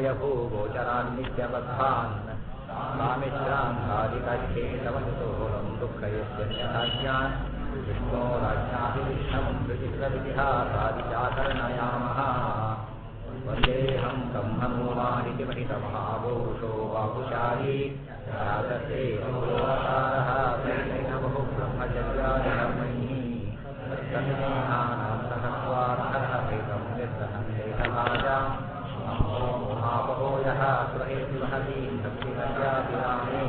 भूगोचरान्नित्यबद्धान् स्वामित्रान्तादिकच्छेदवस्तोलं दुःखयस्य न्यथाज्ञान् विष्णोराज्ञाभिविष्णं विचित्रविधिहासादिचाकर्णयामः वन्देऽहं ब्रह्ममूलानिति महितमहापुरुषो बाहुशाली राजसे मनोरसारः बहु ब्रह्मचर्यादिकर्मैः तन्नेहानां सहस्वार्थः प्रीतं निर्दहं देहभाजां नमो महाबहोयः सुहेतुमहतीं भक्तिमर्यादिरामे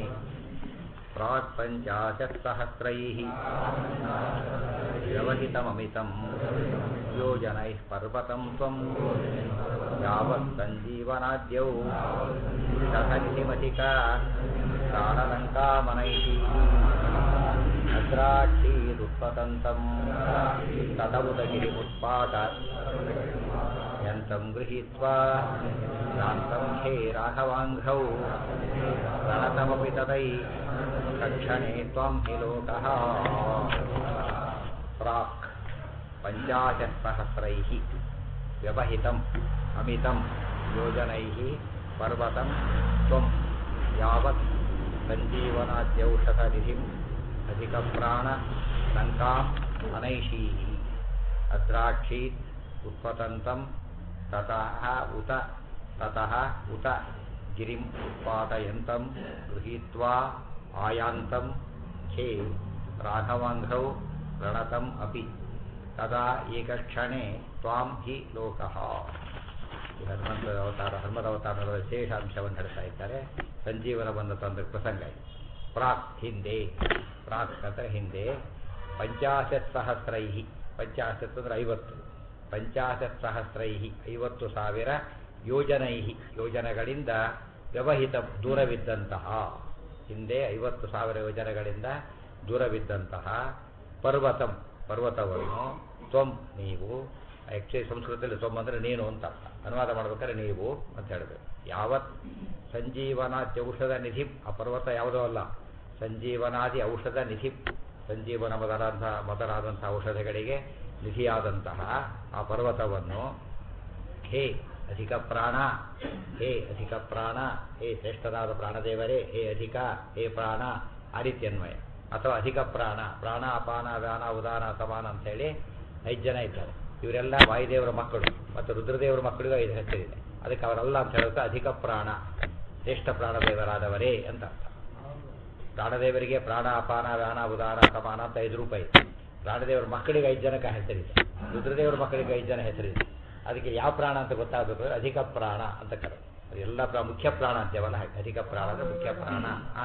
प्राक्पञ्चाशत्सहस्रैः व्यवहितममितं योजनैः पर्वतं त्वं यावत् सञ्जीवनाद्यौ शतनिधिमधिका प्राणलङ्कामनैः भद्राक्षीरुत्पतन्तं तदमुदगिरिमुत्पाट यन्तं गृहीत्वा यान्तं हे राघवाङ्घ्रौ प्रणतमपि तदै तक्षणे त्वं हि लोकः प्राक् पञ्चाशत्सहस्रैः व्यवहितम् अमितं योजनैः पर्वतं त्वं यावत् सञ्जीवनाद्यौषधनिधिम् अधिकप्राणलङ्काम् अनैषीः अद्राक्षीत् उत्पतन्तं ततः उत ततः उत गिरिम् उत्पादयन्तं गृहीत्वा आयान्तं खे राघवाङ्घ्रौ प्रणतम् अपि तदा ಏಕಕ್ಷಣೆ ತ್ವಾಂ ಹಿ ಲೋಕಃ ಈ ಹನುಮಂತ ಅವತಾರ ಹನುಮದ ಅವತಾರದ ವಿಶೇಷ ಅಂಶವನ್ನು ಹೇಳ್ತಾ ಇದ್ದಾರೆ ಸಂಜೀವನವನ್ನು ತಂದ ಪ್ರಸಂಗ ಇದು ಪ್ರಾಕ್ ಹಿಂದೆ ಪ್ರಾಕ್ ಅಂದರೆ ಹಿಂದೆ ಪಂಚಾಶತ್ ಸಹಸ್ರೈಹಿ ಪಂಚಾಶತ್ ಅಂದರೆ ಐವತ್ತು ಪಂಚಾಶತ್ ಸಹಸ್ರೈಹಿ ಐವತ್ತು ಸಾವಿರ ಯೋಜನೈಹಿ ಯೋಜನೆಗಳಿಂದ ವ್ಯವಹಿತ ದೂರವಿದ್ದಂತಹ ಹಿಂದೆ ಐವತ್ತು ಸಾವಿರ ಯೋಜನೆಗಳಿಂದ ದೂರವಿದ್ದಂತಹ ಪರ್ವತಂ ಪರ್ವತವನ್ನು ತ್ವಂ ನೀವು ಆ್ಯಕ್ಚುಲಿ ಸಂಸ್ಕೃತದಲ್ಲಿ ತ್ವಂ ಅಂದರೆ ನೀನು ಅಂತ ಅರ್ಥ ಅನುವಾದ ಮಾಡ್ಬೇಕಾದ್ರೆ ನೀವು ಅಂತ ಹೇಳಬೇಕು ಯಾವತ್ ಸಂಜೀವನಾದಿ ಔಷಧ ನಿಧಿ ಆ ಪರ್ವತ ಯಾವುದೋ ಅಲ್ಲ ಸಂಜೀವನಾದಿ ಔಷಧ ನಿಧಿ ಸಂಜೀವನ ಮೊದಲಾದಂಥ ಮೊದಲಾದಂಥ ಔಷಧಗಳಿಗೆ ನಿಧಿಯಾದಂತಹ ಆ ಪರ್ವತವನ್ನು ಹೇ ಅಧಿಕ ಪ್ರಾಣ ಹೇ ಅಧಿಕ ಪ್ರಾಣ ಹೇ ಶ್ರೇಷ್ಠರಾದ ಪ್ರಾಣದೇವರೇ ಹೇ ಅಧಿಕ ಹೇ ಪ್ರಾಣ ಆ ರೀತಿ ಅನ್ವಯ ಅಥವಾ ಅಧಿಕ ಪ್ರಾಣ ಪ್ರಾಣ ಅಪಾನ ವ್ಯಾನ ಉದಾನ ಸಮಾನ ಅಂತೇಳಿ ಐದು ಜನ ಇದ್ದಾರೆ ಇವರೆಲ್ಲ ವಾಯುದೇವರ ಮಕ್ಕಳು ಮತ್ತು ರುದ್ರದೇವರ ಮಕ್ಕಳಿಗೂ ಐದು ಹೆಸರಿದೆ ಅದಕ್ಕೆ ಅವರೆಲ್ಲ ಅಂತ ಹೇಳುತ್ತಾ ಅಧಿಕ ಪ್ರಾಣ ಶ್ರೇಷ್ಠ ಪ್ರಾಣದೇವರಾದವರೇ ಅಂತ ಅರ್ಥ ಪ್ರಾಣದೇವರಿಗೆ ಪ್ರಾಣ ಅಪಾನ ವ್ಯಾನ ಉದಾನ ಸಮಾನ ಅಂತ ಐದು ರೂಪಾಯಿ ಪ್ರಾಣದೇವರ ಮಕ್ಕಳಿಗೆ ಐದು ಜನಕ್ಕೆ ಹೆಸರಿದೆ ರುದ್ರದೇವರ ಮಕ್ಕಳಿಗೆ ಐದು ಜನ ಹೆಸರಿದೆ ಅದಕ್ಕೆ ಯಾವ ಪ್ರಾಣ ಅಂತ ಗೊತ್ತಾಗಬೇಕು ಅಧಿಕ ಪ್ರಾಣ ಅಂತ ಕರೆ ಎಲ್ಲ ಪ್ರಾ ಮುಖ್ಯ ಪ್ರಾಣ ಅಂತೇವಲ್ಲ ಹಾಗೆ ಅಧಿಕ ಪ್ರಾಣ ಅಂದ್ರೆ ಮುಖ್ಯ ಪ್ರಾಣ ಆ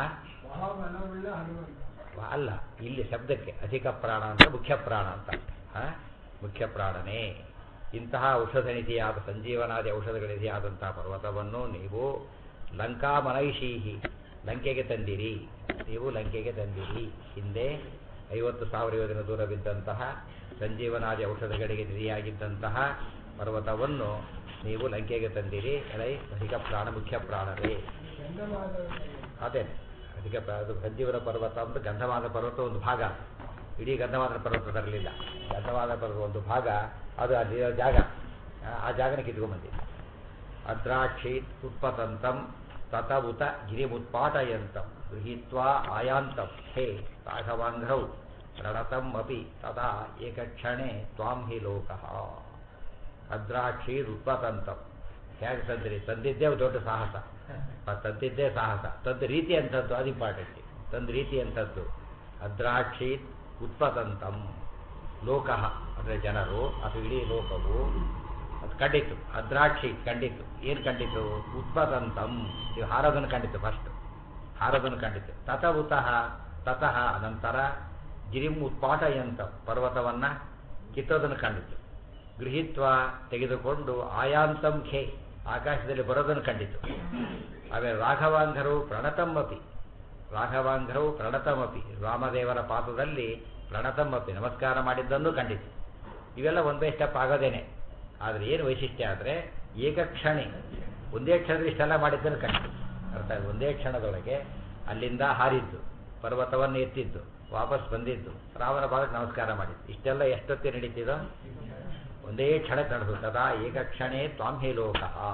ಅಲ್ಲ ಇಲ್ಲಿ ಶಬ್ದಕ್ಕೆ ಅಧಿಕ ಪ್ರಾಣ ಅಂತ ಮುಖ್ಯ ಪ್ರಾಣ ಅಂತ ಆ ಮುಖ್ಯ ಪ್ರಾಣನೇ ಇಂತಹ ಔಷಧ ನಿಧಿಯಾದ ಸಂಜೀವನಾದಿ ಔಷಧಗಳ ನಿಧಿಯಾದಂತಹ ಪರ್ವತವನ್ನು ನೀವು ಲಂಕಾ ಮನೈಷೀಹಿ ಲಂಕೆಗೆ ತಂದಿರಿ ನೀವು ಲಂಕೆಗೆ ತಂದಿರಿ ಹಿಂದೆ ಐವತ್ತು ಸಾವಿರ ಯೋಜನೆ ದೂರವಿದ್ದಂತಹ ಸಂಜೀವನಾದಿ ಔಷಧಗಳಿಗೆ ನಿಧಿಯಾಗಿದ್ದಂತಹ ಪರ್ವತವನ್ನು ನೀವು ಲಂಕೆಗೆ ತಂದಿರಿ ಎಲೈ ಅಧಿಕ ಪ್ರಾಣ ಮುಖ್ಯ ಪ್ರಾಣವೇ ಅದೇ ಅದಕ್ಕೆ ಅದು ಸಂಜೀವನ ಪರ್ವತ ಅಂತ ಗಂಧವಾದ ಪರ್ವತ ಒಂದು ಭಾಗ ಇಡೀ ಗಂಧವಾದ ಪರ್ವತ ತರಲಿಲ್ಲ ಗಂಧವಾದ ಪರ್ವತ ಒಂದು ಭಾಗ ಅದು ಅಲ್ಲಿ ಜಾಗ ಆ ಜಾಗನ ಕಿತ್ಕೊಂಡ್ಬಂದಿದೆ ಅದ್ರಾಕ್ಷೀತ್ ಉತ್ಪತಂತಂ ತತ ಉತ ಗಿರಿಮುತ್ಪಾಟಯಂತಂ ಗೃಹೀತ್ವಾ ಆಯಾಂತಂ ಹೇ ರಾಘವಾಂಘ್ರೌ ಪ್ರಣತಂ ಅಪಿ ತದಾ ಏಕಕ್ಷಣೆ ತ್ವಾಂ ಹಿ ಲೋಕಃ ಅದ್ರಾಕ್ಷೀರ್ ಉತ್ಪತಂತಂ ಹೇಗೆ ತಂದಿರಿ ತಂದಿದ್ದೇ ದೊಡ್ಡ ಸಾಹಸ ತಂದಿದ್ದೇ ಸಾಹಸ ತಂದ ರೀತಿ ಅಂಥದ್ದು ಅದು ಇಂಪಾರ್ಟೆಂಟ್ ತಂದ ರೀತಿ ಅಂಥದ್ದು ಅದ್ರಾಕ್ಷೀತ್ ಉತ್ಪತಂತಂ ಲೋಕಃ ಅಂದರೆ ಜನರು ಅಥವಾ ಇಡೀ ಲೋಕವು ಅದು ಕಂಡಿತು ಅದ್ರಾಕ್ಷಿ ಕಂಡಿತು ಏನು ಕಂಡಿತು ಉತ್ಪತಂತಂ ಇದು ಹಾರೋದನ್ನು ಕಂಡಿತು ಫಸ್ಟ್ ಹಾರೋದನ್ನು ಕಂಡಿತು ತತ ಉತಃ ತತಃ ಅನಂತರ ಗಿರಿಂ ಉತ್ಪಾಟಯಂತ ಪರ್ವತವನ್ನು ಕಿತ್ತೋದನ್ನು ಕಂಡಿತು ಗೃಹೀತ್ವ ತೆಗೆದುಕೊಂಡು ಆಯಾಂತಂ ಖೇ ಆಕಾಶದಲ್ಲಿ ಬರೋದನ್ನು ಕಂಡಿತು ಆಮೇಲೆ ರಾಘವಾಂಘರು ಪ್ರಣತಮ್ಮಪಿ ರಾಘವಾಂಘರು ಪ್ರಣತಮಪಿ ರಾಮದೇವರ ಪಾದದಲ್ಲಿ ಪ್ರಣತಮ್ಮಪಿ ನಮಸ್ಕಾರ ಮಾಡಿದ್ದನ್ನು ಕಂಡಿತು ಇವೆಲ್ಲ ಒಂದೇ ಸ್ಟೆಪ್ ಆಗೋದೇನೆ ಆದರೆ ಏನು ವೈಶಿಷ್ಟ್ಯ ಆದರೆ ಏಕಕ್ಷಣೆ ಒಂದೇ ಕ್ಷಣದಲ್ಲಿ ಇಷ್ಟೆಲ್ಲ ಮಾಡಿದ್ದನ್ನು ಕಂಡಿತು ಅರ್ಥ ಒಂದೇ ಕ್ಷಣದೊಳಗೆ ಅಲ್ಲಿಂದ ಹಾರಿದ್ದು ಪರ್ವತವನ್ನು ಎತ್ತಿದ್ದು ವಾಪಸ್ ಬಂದಿದ್ದು ರಾಮನ ಭಾಗಕ್ಕೆ ನಮಸ್ಕಾರ ಮಾಡಿದ್ದು ಇಷ್ಟೆಲ್ಲ ಎಷ್ಟೊತ್ತಿ ನಡೀತಿದೋ ಒಂದೇ ಕ್ಷಣ ನಡೆದು ಸದಾ ಏಕಕ್ಷಣೇ ತ್ವಾಂ ಹೇ ಲೋಕ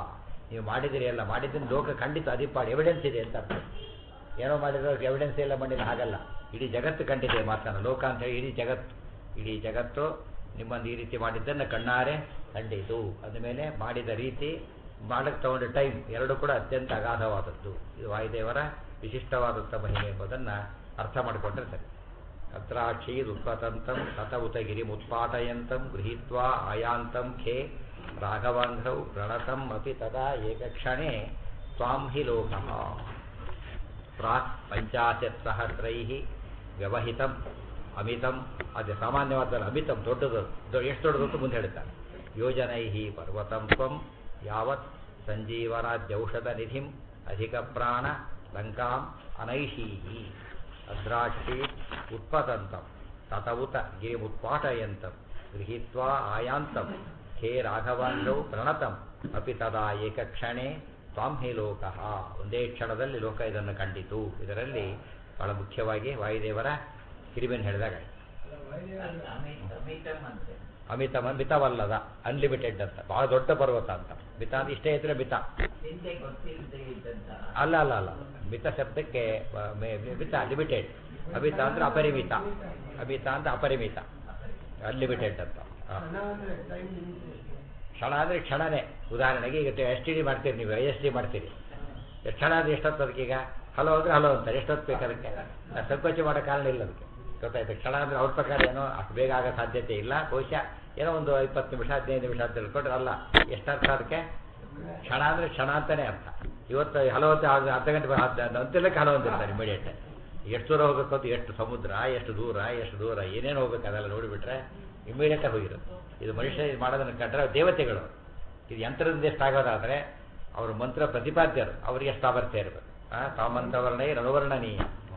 ನೀವು ಮಾಡಿದಿರಿ ಅಲ್ಲ ಮಾಡಿದ್ದನ್ನು ಲೋಕ ಖಂಡಿತ ಅದಿಪ್ಪಾಡು ಎವಿಡೆನ್ಸ್ ಇದೆ ಅಂತ ಅರ್ಥ ಏನೋ ಮಾಡಿರೋ ಎವಿಡೆನ್ಸ್ ಎಲ್ಲ ಮಾಡಿಲ್ಲ ಹಾಗಲ್ಲ ಇಡೀ ಜಗತ್ತು ಕಂಡಿದೆ ಮಾತನ್ನ ಲೋಕ ಅಂತ ಹೇಳಿ ಇಡೀ ಜಗತ್ತು ಇಡೀ ಜಗತ್ತು ನಿಮ್ಮನ್ನು ಈ ರೀತಿ ಮಾಡಿದ್ದನ್ನು ಕಣ್ಣಾರೆ ಕಂಡಿತು ಅಂದಮೇಲೆ ಮಾಡಿದ ರೀತಿ ಮಾಡಕ್ಕೆ ತಗೊಂಡ ಟೈಮ್ ಎರಡು ಕೂಡ ಅತ್ಯಂತ ಅಗಾಧವಾದದ್ದು ಇದು ವಾಯುದೇವರ ವಿಶಿಷ್ಟವಾದಂಥ ಮಹಿಮೆ ಎಂಬುದನ್ನು ಅರ್ಥ ಮಾಡಿಕೊಂಡ್ರೆ ಸರಿ ಅತ್ರಾಕ್ಷಿ ಉತ್ಪತಂತಂ ತತ ಉತಗಿರಿ ಉತ್ಪಾಟಯಂತಂ ಗೃಹೀತ್ವಾ ಆಯಾಂತಂ ಖೇ ರಾಘವಾಂಘ್ರೌ ಪ್ರಣತಂ ಅಪಿ ತದಾ ಏಕಕ್ಷಣೆ ತ್ವಾಂ ಹಿ ಲೋಕಃ ಪ್ರಾಕ್ ಪಂಚಾಶತ್ ಸಹಸ್ರೈ ವ್ಯವಹಿತಂ ಅಮಿತಂ ಅದು ಸಾಮಾನ್ಯವಾದ ಅಮಿತಂ ದೊಡ್ಡದು ದೊ- ಎಷ್ಟು ದೊಡ್ಡದು ಅಂತ ಮುಂದೆ ಹೇಳ್ತಾರೆ ಯೋಜನೈ ಪರ್ವತಂ ತ್ವಂ ಯಾವತ್ ಸಂಜೀವನಾದ್ಯೌಷಧ ನಿಧಿಂ ಅಧಿಕ ಪ್ರಾಣ ಲಂಕಾಂ ಅನೈಷೀಹಿ ಅದ್ರಾಕ್ಷಿ ಉತ್ಪತಂತಂ ತತವುತ ಗಿರಿಮುತ್ಪಾಟಯಂತಂ ಗೃಹೀತ್ವಾ ಆಯಾಂತಂ ಖೇ ರಾಘವಾಂಡೌ ಪ್ರಣತಂ ಅಪಿ ತದಾ ಏಕಕ್ಷಣೆ ತ್ವಾಂ ಹಿ ಲೋಕಃ ಒಂದೇ ಕ್ಷಣದಲ್ಲಿ ಲೋಕ ಇದನ್ನು ಕಂಡಿತು ಇದರಲ್ಲಿ ಬಹಳ ಮುಖ್ಯವಾಗಿ ವಾಯುದೇವರ ಹಿರಿಮೆಯನ್ನು ಹೇಳಿದಾಗ ಅಮಿತ ಮಿತವಲ್ಲದ ಅನ್ಲಿಮಿಟೆಡ್ ಅಂತ ಬಹಳ ದೊಡ್ಡ ಪರ್ವತ ಅಂತ ಮಿತ ಅಂತ ಇಷ್ಟೇ ಇದ್ರೆ ಮಿತ ಹಿಂದೆ ಗೊತ್ತಿಲ್ಲದೆ ಇದ್ದಂತ ಅಲ್ಲ ಅಲ್ಲ ಅಲ್ಲ ಮಿತ ಶಬ್ದಕ್ಕೆ ಆ, ಮೆ- ಮೆ- ಮಿತ ಲಿಮಿಟೆಡ್ ಅಮಿತ ಅಂದ್ರೆ ಅಪರಿಮಿತ ಅಮಿತ ಅಂದ್ರೆ ಅಪರಿಮಿತ ಅನ್ಲಿಮಿಟೆಡ್ ಅಂತ ಆ. ಕ್ಷಣ ಅಂದ್ರೆ ಕ್ಷಣನೇ ಉದಾಹರಣೆಗೆ ಈಗ ಎಸ್ ಟಿ ಡಿ ಮಾಡ್ತೀರಿ ನೀವು ಐ ಎಸ್ ಡಿ ಮಾಡ್ತೀರಿ ಎಷ್ಟು ಕ್ಷಣ ಅಂದ್ರೆ ಎಷ್ಟೊತ್ತು ಅದಕ್ಕೀಗ ಹಲೋ ಅಂದ್ರೆ ಹಲೋ ಅಂತಾರೆ ಎಷ್ಟೊತ್ತು ಬೇಕು ಅದಕ್ಕೆ ಆ, ಸಂಕೋಚ ಮಾಡೋ ಕಾರಣ ಇಲ್ಲ ಅದಕ್ಕೆ ಗೊತ್ತಾಯ್ತು ಕ್ಷಣ ಅಂದ್ರೆ ಅವ್ರ ಪ್ರಕಾರ ಏನೋ ಅಷ್ಟು ಬೇಗ ಆಗೋ ಸಾಧ್ಯತೆ ಇಲ್ಲ ಬಹುಶಃ ಏನೋ ಒಂದು ಇಪ್ಪತ್ತು ನಿಮಿಷ ಹದಿನೈದು ನಿಮಿಷ ಅಂತ ತಿಳ್ಕೊಂಡ್ರೆ ಅಲ್ಲ ಎಷ್ಟರ್ಥ ಅದಕ್ಕೆ ಕ್ಷಣ ಅಂದ್ರೆ ಕ್ಷಣ ಅಂತಾನೆ ಅರ್ಥ ಇವತ್ತು ಹಲೋ ಅಂತ ಆಗ- ಅರ್ಧ ಗಂಟೆ ಅಂತಿಲ್ಲಕ್ಕೆ ಹಲೋ ಅಂತಿರ್ತಾರೆ ಇಮಿಡಿಯೇಟ್ ಎಷ್ಟು ದೂರ ಹೋಗ್ಬೇಕು ಅಂತ ಎಷ್ಟು ಸಮುದ್ರ ಎಷ್ಟು ದೂರ ಎಷ್ಟು ದೂರ ಏನೇನು ಹೋಗ್ಬೇಕು ಅದೆಲ್ಲ ನೋಡಿಬಿಟ್ರೆ ಇಮಿಡಿಯೇಟ್ ಹೋಗಿರುತ್ತೆ ಇದು ಮನುಷ್ಯ ಇದು ಮಾಡೋದನ್ನು ಕಂಡ್ರೆ ದೇವತೆಗಳು ಇದು ಯಂತ್ರದಿಂದ ಎಷ್ಟಾಗೋದಾದ್ರೆ ಅವರು ಮಂತ್ರ ಪ್ರತಿಪಾದ್ಯರು ಅವರಿಗೆ ಎಷ್ಟು ಸಾಮರ್ಥ್ಯ ಇರಬೇಕು ಆ ತಾಮಂತ್ರವರ್ಣೈ ರಣವರ್ಣನೀಯ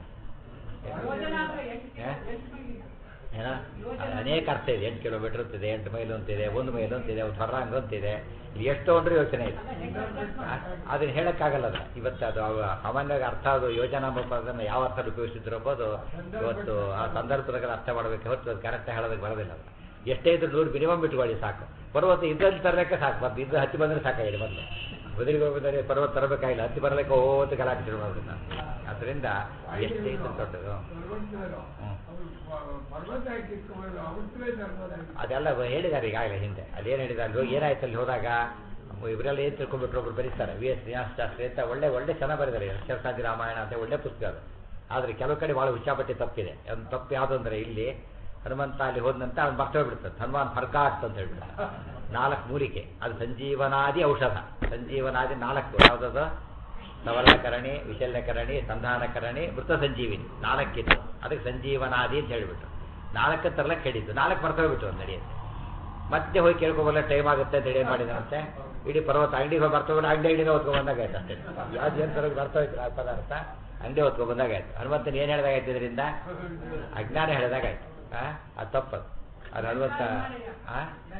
ಏ? ಏನ ಅದು ಅನೇಕ ಅರ್ಥ ಇದೆ ಎಂಟು ಕಿಲೋಮೀಟರ್ ಅಂತಿದೆ ಎಂಟು ಮೈಲ್ ಅಂತಿದೆ ಒಂದು ಮೈಲ್ ಅಂತಿದೆ ಒಂದು ಹೊರ್ರಾಂಗ್ ಅಂತಿದೆ ಇದು ಎಷ್ಟು ಅಂದ್ರೆ ಯೋಚನೆ ಇದೆ ಆ, ಅದನ್ನ ಹೇಳಕ್ಕಾಗಲ್ಲ ಅದು ಇವತ್ತು ಅದು ಅವ ಸಾಮಾನ್ಯವಾಗಿ ಅರ್ಥ ಅದು ಯೋಜನಾ ಅದನ್ನು ಯಾವ ಅರ್ಥ ಉಪಯೋಗಿಸಿದ್ರು ಎಂಬುದು ಇವತ್ತು ಆ ಸಂದರ್ಭದಾಗ ಅರ್ಥ ಮಾಡಬೇಕು ಹೊರತು ಅದು ಕರೆಕ್ಟ್ ಹೇಳೋದಕ್ಕೆ ಬರೋದಿಲ್ಲ ಅದು ಎಷ್ಟೇ ಇದ್ರು ನೂರು ಮಿನಿಮಮ್ ಇಟ್ಕೊಳ್ಳಿ ಸಾಕು ಪರ್ವತ ಇದ್ದಲ್ಲಿ ತರಲಿಕ್ಕೆ ಸಾಕು ಮತ್ತೆ ಇದು ಹತ್ತಿ ಬಂದ್ರೆ ಸಾಕಾಗಿದೆ ಮೊದಲು ಬದಲಿಗೆ ಹೋಗಿದ್ದಾರೆ ಪರ್ವತ ತರಬೇಕಾಗಿಲ್ಲ ಹತ್ತಿ ಬರಲಿಕ್ಕೆ ಓತು ಗಲಾಟೆ ಶುರು ಮಾಡೋದನ್ನ ಅದರಿಂದ ಎಷ್ಟೇ ಇದ್ರು ದೊಡ್ಡದು ಹ್ಮ್. ಪರ್ವತ ಕಿತ್ಕೊಂಡು ಅವತ್ತೇ ತರ್ಬೋದಾಗಿ ಅದೆಲ್ಲ ಹೇಳಿದ್ದಾರೆ ಈಗಾಗಲೇ ಹಿಂದೆ ಅದೇನು ಹೇಳಿದ್ದಾರೆ ಅಲ್ಲಿ ಹೋಗಿ ಏನಾಯ್ತು ಅಲ್ಲಿ ಹೋದಾಗ ಇವರೆಲ್ಲ ಏನು ತಿಳ್ಕೊಂಡ್ಬಿಟ್ರು ಒಬ್ರು ಬರೀತಾರೆ ವಿ ಎಸ್ ಶ್ರೀನಿವಾಸ ಶಾಸ್ತ್ರಿ ಅಂತ ಒಳ್ಳೆ ಒಳ್ಳೆ ಚೆನ್ನಾಗಿ ಬರೆದಿದ್ದಾರೆ ಅಕ್ಷರಸಾದಿ ರಾಮಾಯಣ ಅಂತ ಒಳ್ಳೆ ಪುಸ್ತಕ ಅದು ಆದರೆ ಕೆಲವು ಕಡೆ ಭಾಳ ಉಚ್ಚಾಪಟ್ಟಿ ತಪ್ಪಿದೆ ಒಂದು ತಪ್ಪು ಯಾವುದು ಅಂದರೆ ಇಲ್ಲಿ ಹನುಮಂತ ಅಲ್ಲಿ ಹೋದಂತ ಅವ್ನು ಬರ್ತೋಗ್ಬಿಡ್ತಾನೆ ಹನುಮಾನ್ ಫರ್ಕಾಟ್ ಅಂತ ಹೇಳ್ಬಿಡ್ತಾನೆ ನಾಲ್ಕು ಮೂಲಿಕೆ ಅದು ಸಂಜೀವನಾದಿ ಔಷಧ ಸಂಜೀವನಾದಿ ನಾಲ್ಕು ಯಾವುದದು ಸವರ್ಣಕರಣಿ ವಿಶಲ್ಯಕರಣಿ ಸಂಧಾನಕರಣಿ ಮೃತ ಸಂಜೀವಿನಿ ನಾಲ್ಕಿತ್ತು ಅದಕ್ಕೆ ಸಂಜೀವನಾದಿ ಅಂತ ಹೇಳಿಬಿಟ್ರು ನಾಲ್ಕು ತರಲಕ್ಕೆ ಹೇಳಿದ್ದು ನಾಲ್ಕು ಬರ್ತೋಗ್ಬಿಟ್ಟು ಒಂದು ನಡೆಯುತ್ತೆ ಮತ್ತೆ ಹೋಗಿ ಕೇಳ್ಕೊಬಲ್ಲ ಟೈಮ್ ಆಗುತ್ತೆ ಅಂತ ಏನು ಮಾಡಿದಂತೆ ಇಡೀ ಪರ್ವತ ಅಂಗಡಿಗೆ ಹೋಗಿ ಬರ್ತೋಗ್ಬಿಟ್ಟು ಅಂಗಡಿ ಅಂಗಡಿನ ಹೊತ್ಕೊಂಡ್ ಬಂದಾಗ ಆಯ್ತು ಅಷ್ಟೇ ಯಾವ್ದು ಏನು ತರೋದು ಬರ್ತೋಯ್ತು ಆ ಪದಾರ್ಥ ಅಂಗಡಿ ಹೊತ್ಕೊಂಡ್ ಬಂದಾಗ ಆಯ್ತು ಹನುಮಂತನ ಏನು ಹೇಳಿದಾಗಾಯ್ತು ಇದರಿಂದ ಅಜ್ಞಾನ ಹೇಳಿದಾಗಾಯ್ತು ಆ ಅದು ತಪ್ಪದು ಅದು ಹನುಮಂತ ಆ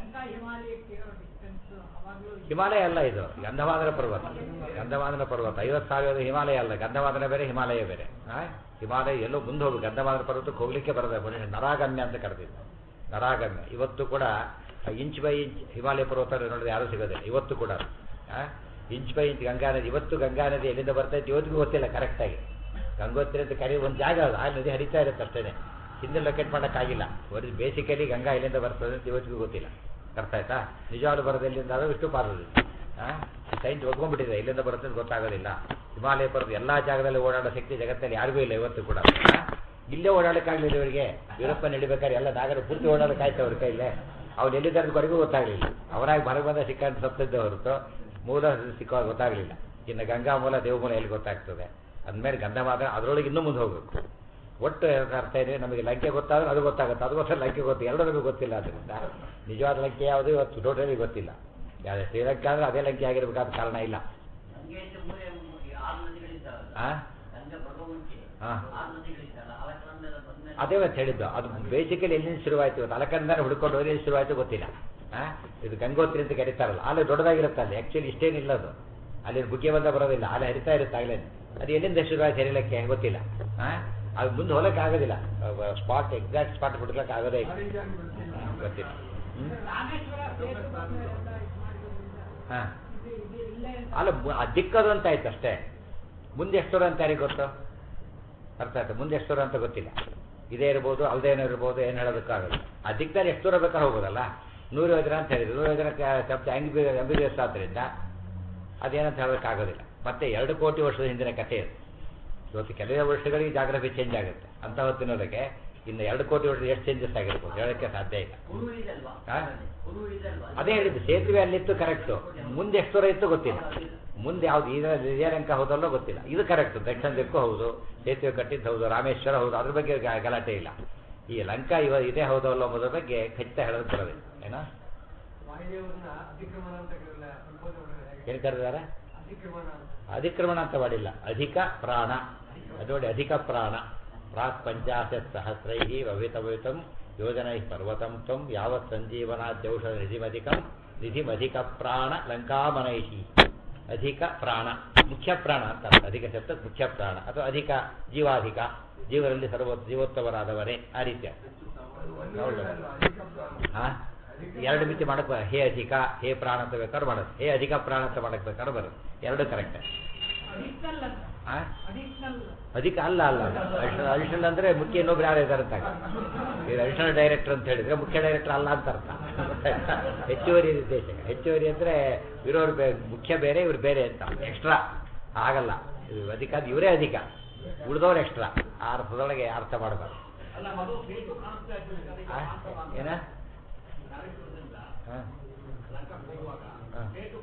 ಹಿಮಾಲಯ ಅಲ್ಲ ಇದು ಗಂಧಮಾದನ ಪರ್ವತ ಗಂಧಮಾದನ ಪರ್ವತ ಐವತ್ತು ಸಾವಿರದ ಹಿಮಾಲಯ ಅಲ್ಲ ಗಂಧಮಾದನ ಬೇರೆ ಹಿಮಾಲಯ ಬೇರೆ ಆ? ಹಿಮಾಲಯ ಎಲ್ಲೋ ಮುಂದೆ ಹೋಗಿ ಗಂಧಮಾದನ ಪರ್ವತಕ್ಕೆ ಹೋಗ್ಲಿಕ್ಕೆ ಬರದೆ ಮನುಷ್ಯ ನರಾಗಮ್ಯ ಅಂತ ಕರೆದಿದ್ದು ನರಾಗಮ್ಯ ಇವತ್ತು ಕೂಡ ಇಂಚ್ ಬೈ ಇಂಚ್ ಹಿಮಾಲಯ ಪರ್ವತ ನೋಡಿದ್ರೆ ಯಾರೂ ಸಿಗೋದಿಲ್ಲ ಇವತ್ತು ಕೂಡ ಆ? ಇಂಚ್ ಬೈ ಇಂಚ್ ಗಂಗಾ ನದಿ ಇವತ್ತು ಗಂಗಾ ನದಿ ಎಲ್ಲಿಂದ ಬರ್ತಾ ಇತ್ತು ಇವತ್ತಿಗೂ ಗೊತ್ತಿಲ್ಲ ಕರೆಕ್ಟಾಗಿ ಗಂಗೋತ್ರಿ ಅಂತ ಕರಿ ಒಂದು ಜಾಗ ಅದು ಆ ನದಿ ಹರಿತಾ ಇರುತ್ತೆ ಅಷ್ಟೇ ಹಿಂದೆ ಲೊಕೇಟ್ ಮಾಡೋಕ್ಕಾಗಿಲ್ಲ ಬರೀ ಬೇಸಿಕಲಿ ಗಂಗಾ ಎಲ್ಲಿಂದ ಬರ್ತದೆ ಅಂತ ಇವತ್ತಿಗೂ ಗೊತ್ತಿಲ್ಲ ಅರ್ಥ ಆಯ್ತಾ ನಿಜವಾಗ್ಲೂ ಬರೋದು ಎಲ್ಲಿಂದ ಅದು ವಿಷ್ಣು ಪಾದದಲ್ಲಿ ಸೈನ್ಸ್ ಒದ್ಕೊಂಡ್ಬಿಟ್ಟಿದೆ ಎಲ್ಲಿಂದ ಬರುತ್ತೆ ಅಂತ ಗೊತ್ತಾಗೋದಿಲ್ಲ ಹಿಮಾಲಯ ಪರ್ವತ ಎಲ್ಲಾ ಜಾಗದಲ್ಲಿ ಓಡಾಡೋ ಶಕ್ತಿ ಜಗತ್ತಲ್ಲಿ ಯಾರಿಗೂ ಇಲ್ಲ ಇವತ್ತು ಕೂಡ ಆ? ಇಲ್ಲೇ ಓಡಾಡಕ್ಕಾಗ್ಲಿಲ್ಲ ಇವರಿಗೆ ಯುರೋಪ ನಡಿಬೇಕಾದ್ರೆ ಎಲ್ಲ ನಾಗರ ಪೂರ್ತಿ ಓಡಾಡಕ್ಕಾಯ್ತು ಅವ್ರ ಕೈಲೇ ಅವ್ರು ಎಲ್ಲಿದ್ದವರೆಗೂ ಗೊತ್ತಾಗ್ಲಿಲ್ಲ ಅವರಾಗಿ ಹೊರಗೆ ಬಂದ ಸಿಕ್ಕಂತ ಸತ್ತಿದ್ದ ಹೊರತು ಮೂಲ ಸಿಕ್ಕೋ ಗೊತ್ತಾಗ್ಲಿಲ್ಲ ಇನ್ನು ಗಂಗಾ ಮೂಲ ದೇವಮೂಲ ಎಲ್ಲಿ ಗೊತ್ತಾಗ್ತದೆ ಅಂದಮೇಲೆ ಗಂಧ ಮಾತ್ರ ಅದರೊಳಗೆ ಇನ್ನೂ ಮುಂದೆ ಹೋಗ್ಬೇಕು ಒಟ್ಟು ಅರ್ಥ ಇದೆ ನಮಗೆ ಲಂಕೆ ಗೊತ್ತಾದ್ರೆ ಅದು ಗೊತ್ತಾಗುತ್ತೆ ಅದಕ್ಕೋಸ್ಕರ ಲಂಕೆ ಗೊತ್ತು ಎರಡರಿಗೂ ಗೊತ್ತಿಲ್ಲ ಅದರಿಂದ ನಿಜವಾದ ಲಂಕೆ ಯಾವುದು ಇವತ್ತು ಟೋಟಲಿ ಗೊತ್ತಿಲ್ಲ ಯಾವುದೇ ಶ್ರೀಲಂಕಾ ಅಂದ್ರೆ ಅದೇ ಲಂಕೆ ಆಗಿರ್ಬೇಕಾದ ಕಾರಣ ಇಲ್ಲ ಗಂಗೆ ಅಂತ ಮೂರೇ ಮೂರು- ಆರು ನದಿಗಳಿದ್ದಾವಲ್ಲ ಆ? ಗಂಗೆ ಬರುವ ಮುಂಚೆ ಆ. ಆರು ನದಿಗಳಿದ್ದಾವಲ್ಲ ಅಲಕನಂದ ಬಂದ್ಮೇಲೆ ಅದೇ ಇವತ್ತು ಹೇಳಿದ್ದು ಅದು ಬೇಸಿಕಲಿ ಎಲ್ಲಿಂದ ಶುರುವಾಯ್ತು ಇವತ್ತು ಅಲಕಂದಾನೆ ಹುಡ್ಕೊಂಡು ಹೋಗಿ ಎಲ್ಲಿ ಶುರುವಾಯ್ತು ಗೊತ್ತಿಲ್ಲ ಆ? ಇದು ಗಂಗೋತ್ರಿ ಅಂತ ಕರೀತಾರಲ್ಲ ಅಲ್ಲಿ ದೊಡ್ಡದಾಗಿರುತ್ತೆ ಅಲ್ಲಿ ಆಕ್ಚುಲಿ ಇಷ್ಟೇನಿಲ್ಲ ಅದು ಅಲ್ಲಿ ಬುಗ್ಗೆ ಬಂದ ಬರೋದಿಲ್ಲ ಅಲ್ಲಿ ಹರಿತಾ ಇರುತ್ತೆ ಆಗಲೇ ಅದು ಎಲ್ಲಿಂದ ಶುರುವಾಯ್ತು ಹರಿಲಿಕ್ಕೆ ಗೊತ್ತಿಲ್ಲ ಆ? ಅದು ಮುಂದೆ ಹೋಗಕ್ಕೆ ಆಗೋದಿಲ್ಲ ಸ್ಪಾಟ್ ಎಕ್ಸಾಕ್ಟ್ ಸ್ಪಾಟ್ ಹುಡುಕ್ಲಿಕ್ಕೆ ಆಗೋದೇ ಇಲ್ಲ ಹ್ಮ್, ಗೊತ್ತಿಲ್ಲ ಹ್ಮ್? ರಾಮೇಶ್ವರ ಸೇತು ಬಂದು ಎಲ್ಲ ಇದು ಮಾಡಿರೋದ್ರಿಂದ ಹಾ ಅಲ್ಲ ಮು- ಆ ದಿಕ್ಕದು ಅಂತ ಆಯ್ತು ಅಷ್ಟೇ ಮುಂದೆ ಎಷ್ಟು ದೂರ ಅಂತ ಯಾರಿಗೆ ಗೊತ್ತು ಅರ್ಥ ಆಯ್ತು ಮುಂದೆ ಎಷ್ಟು ದೂರ ಅಂತ ಗೊತ್ತಿಲ್ಲ ಇದೇ ಇರ್ಬೋದು ಅಲ್ದೇನೋ ಇರ್ಬೋದು ಏನು ಹೇಳೋದಕ್ಕಾಗಲ್ಲ ಆ ದಿಕ್ಕದಲ್ಲಿ ಎಷ್ಟು ದೂರ ಬೇಕಾದ್ರೆ ಹೋಗೋದಲ್ಲ ನೂರು ಯೋಜನೆ ಅಂತ ಹೇಳಿದ್ರು ನೂರು ಯೋಜನೆ ಶಬ್ದ M B M B B S ಆದ್ದರಿಂದ ಅದೇನಂತ ಹೇಳೋದಕ್ಕಾಗೋದಿಲ್ಲ ಮತ್ತೆ ಎರಡು ಕೋಟಿ ವರ್ಷದ ಹಿಂದಿನ ಕಥೆ ಅದು ಇವತ್ತು ಕೆಲವೇ ವರ್ಷಗಳಿಗೆ ಜಾಗ್ರಫಿ ಚೇಂಜ್ ಆಗುತ್ತೆ ಅಂತ ಹೊತ್ತಿನೊಳಗೆ ಇನ್ನು ಎರಡು ಕೋಟಿ ವರ್ಷ ಎಷ್ಟು ಚೇಂಜಸ್ ಆಗಿರ್ಬೋದು ಹೇಳೋಕ್ಕೆ ಸಾಧ್ಯ ಇಲ್ಲ ಹುರು ಇದಲ್ವಾ ಹಾ? ಹುರು ಇದಲ್ವಾ ಅದೇ ಹೇಳಿದ್ದು ಸೇತುವೆ ಅಲ್ಲಿತ್ತು ಕರೆಕ್ಟು ಮುಂದೆ ಎಷ್ಟು ದೂರ ಇತ್ತು ಗೊತ್ತಿಲ್ಲ ಮುಂದೆ ಯಾವ್ದು ಈ ವಿಜಯಲಂಕ ಹೌದಲ್ಲೋ ಗೊತ್ತಿಲ್ಲ ಇದು ಕರೆಕ್ಟ್ ದಕ್ಷಿಣ ದಿಕ್ಕು ಹೌದು ಸೇತುವೆ ಕಟ್ಟಿದ್ದು ಹೌದು ರಾಮೇಶ್ವರ ಹೌದು ಅದ್ರ ಬಗ್ಗೆ ಗ- ಗಲಾಟೆ ಇಲ್ಲ ಈ ಲಂಕಾ ಇವ ಇದೇ ಹೌದೋ ಅಲ್ಲೋ ಅನ್ನೋದ್ರ ಬಗ್ಗೆ ಖಚಿತ ಹೇಳೋದು ಬರೋದಿಲ್ಲ ಏನೋ ವಾಯುದೇವರನ್ನ ಅತಿಕ್ರಮಣ ಅಂತ ಕರೆಯಲ್ಲ ಸಂಬೋಧನೆ ಮಾಡೋದು ಹೇಗೆ? ಏನು ಕರೆದಾರೆ ಅತಿಕ್ರಮಣ ಅಂತ. ಅಧಿಕ್ರಮಣ ಅಂತ ಮಾಡಿಲ್ಲ ಅಧಿಕ ಪ್ರಾಣ ಅದು ನೋಡಿ ಅಧಿಕ ಪ್ರಾಣ ಪ್ರಾಕ್ ಪಂಚಾಶತ್ ಸಹಸ್ರೈ ಭವಿತಭವಿತಂ ಯೋಜನೈ ಪರ್ವತಂ ತ್ವಂ ಯಾವತ್ ಸಂಜೀವನಾದ್ಯೌಷಧ ನಿಧಿಮಧಿಕಂ ನಿಧಿಮಧಿಕ ಪ್ರಾಣ ಲಂಕಾಮನೈಷಿ ಅಧಿಕ ಪ್ರಾಣ ಮುಖ್ಯ ಪ್ರಾಣ ಅಂತ ಅರ್ಥ. ಅಧಿಕ ಶಬ್ದ ಮುಖ್ಯ ಪ್ರಾಣ ಅಥವಾ ಅಧಿಕ ಜೀವಾಧಿಕ ಜೀವರಲ್ಲಿ ಸರ್ವ ಜೀವೋತ್ತಮರಾದವರೇ ಆ ರೀತಿಯ ಅದು ಒಂದು ವೇಳೆ ಅಲ್ಲ, ಅಧಿಕ ಪ್ರಾಣ. ಹಾ ಎರಡು ಮಿತಿ ಮಾಡಕ್ ಬರ ಹೇ ಅಧಿಕ ಹೇ ಪ್ರಾಣ ಅಂತ ಬೇಕಾದ್ರೆ ಮಾಡೋದು ಹೇ ಅಧಿಕ ಪ್ರಾಣ ಅಂತ ಮಾಡಕ್ ಬೇಕಾದ್ರೆ ಬರೋದು ಎರಡು ಕರೆಕ್ಟ್ ಆ ಅಧಿಕ ಅಲ್ಲ ಅಲ್ಲ ಅಡಿಷನಲ್ ಅಡಿಷನಲ್ ಅಂದ್ರೆ ಮುಖ್ಯ ಇನ್ನೊಬ್ರು ಯಾರು ಇದ್ದಾರೆ ಅಂತ ಈಗ ಅಡಿಷನಲ್ ಡೈರೆಕ್ಟರ್ ಅಂತ ಹೇಳಿದ್ರೆ ಮುಖ್ಯ ಡೈರೆಕ್ಟರ್ ಅಲ್ಲ ಅಂತ ಅರ್ಥ ಹೆಚ್ಚುವರಿ ನಿರ್ದೇಶಕ ಹೆಚ್ಚುವರಿ ಅಂದ್ರೆ ಇರೋರು ಬೇ- ಮುಖ್ಯ ಬೇರೆ ಇವ್ರು ಬೇರೆ ಅಂತ ಎಕ್ಸ್ಟ್ರಾ ಆಗಲ್ಲ ಇದು ಅಧಿಕ ಅದು ಇವರೇ ಅಧಿಕ ಉಳಿದವ್ರು ಎಕ್ಸ್ಟ್ರಾ ಆ ಅರ್ಥದೊಳಗೆ ಅರ್ಥ ಮಾಡಬಾರ್ದು ಆ? ಏನ ಹಾ. ಹಾ.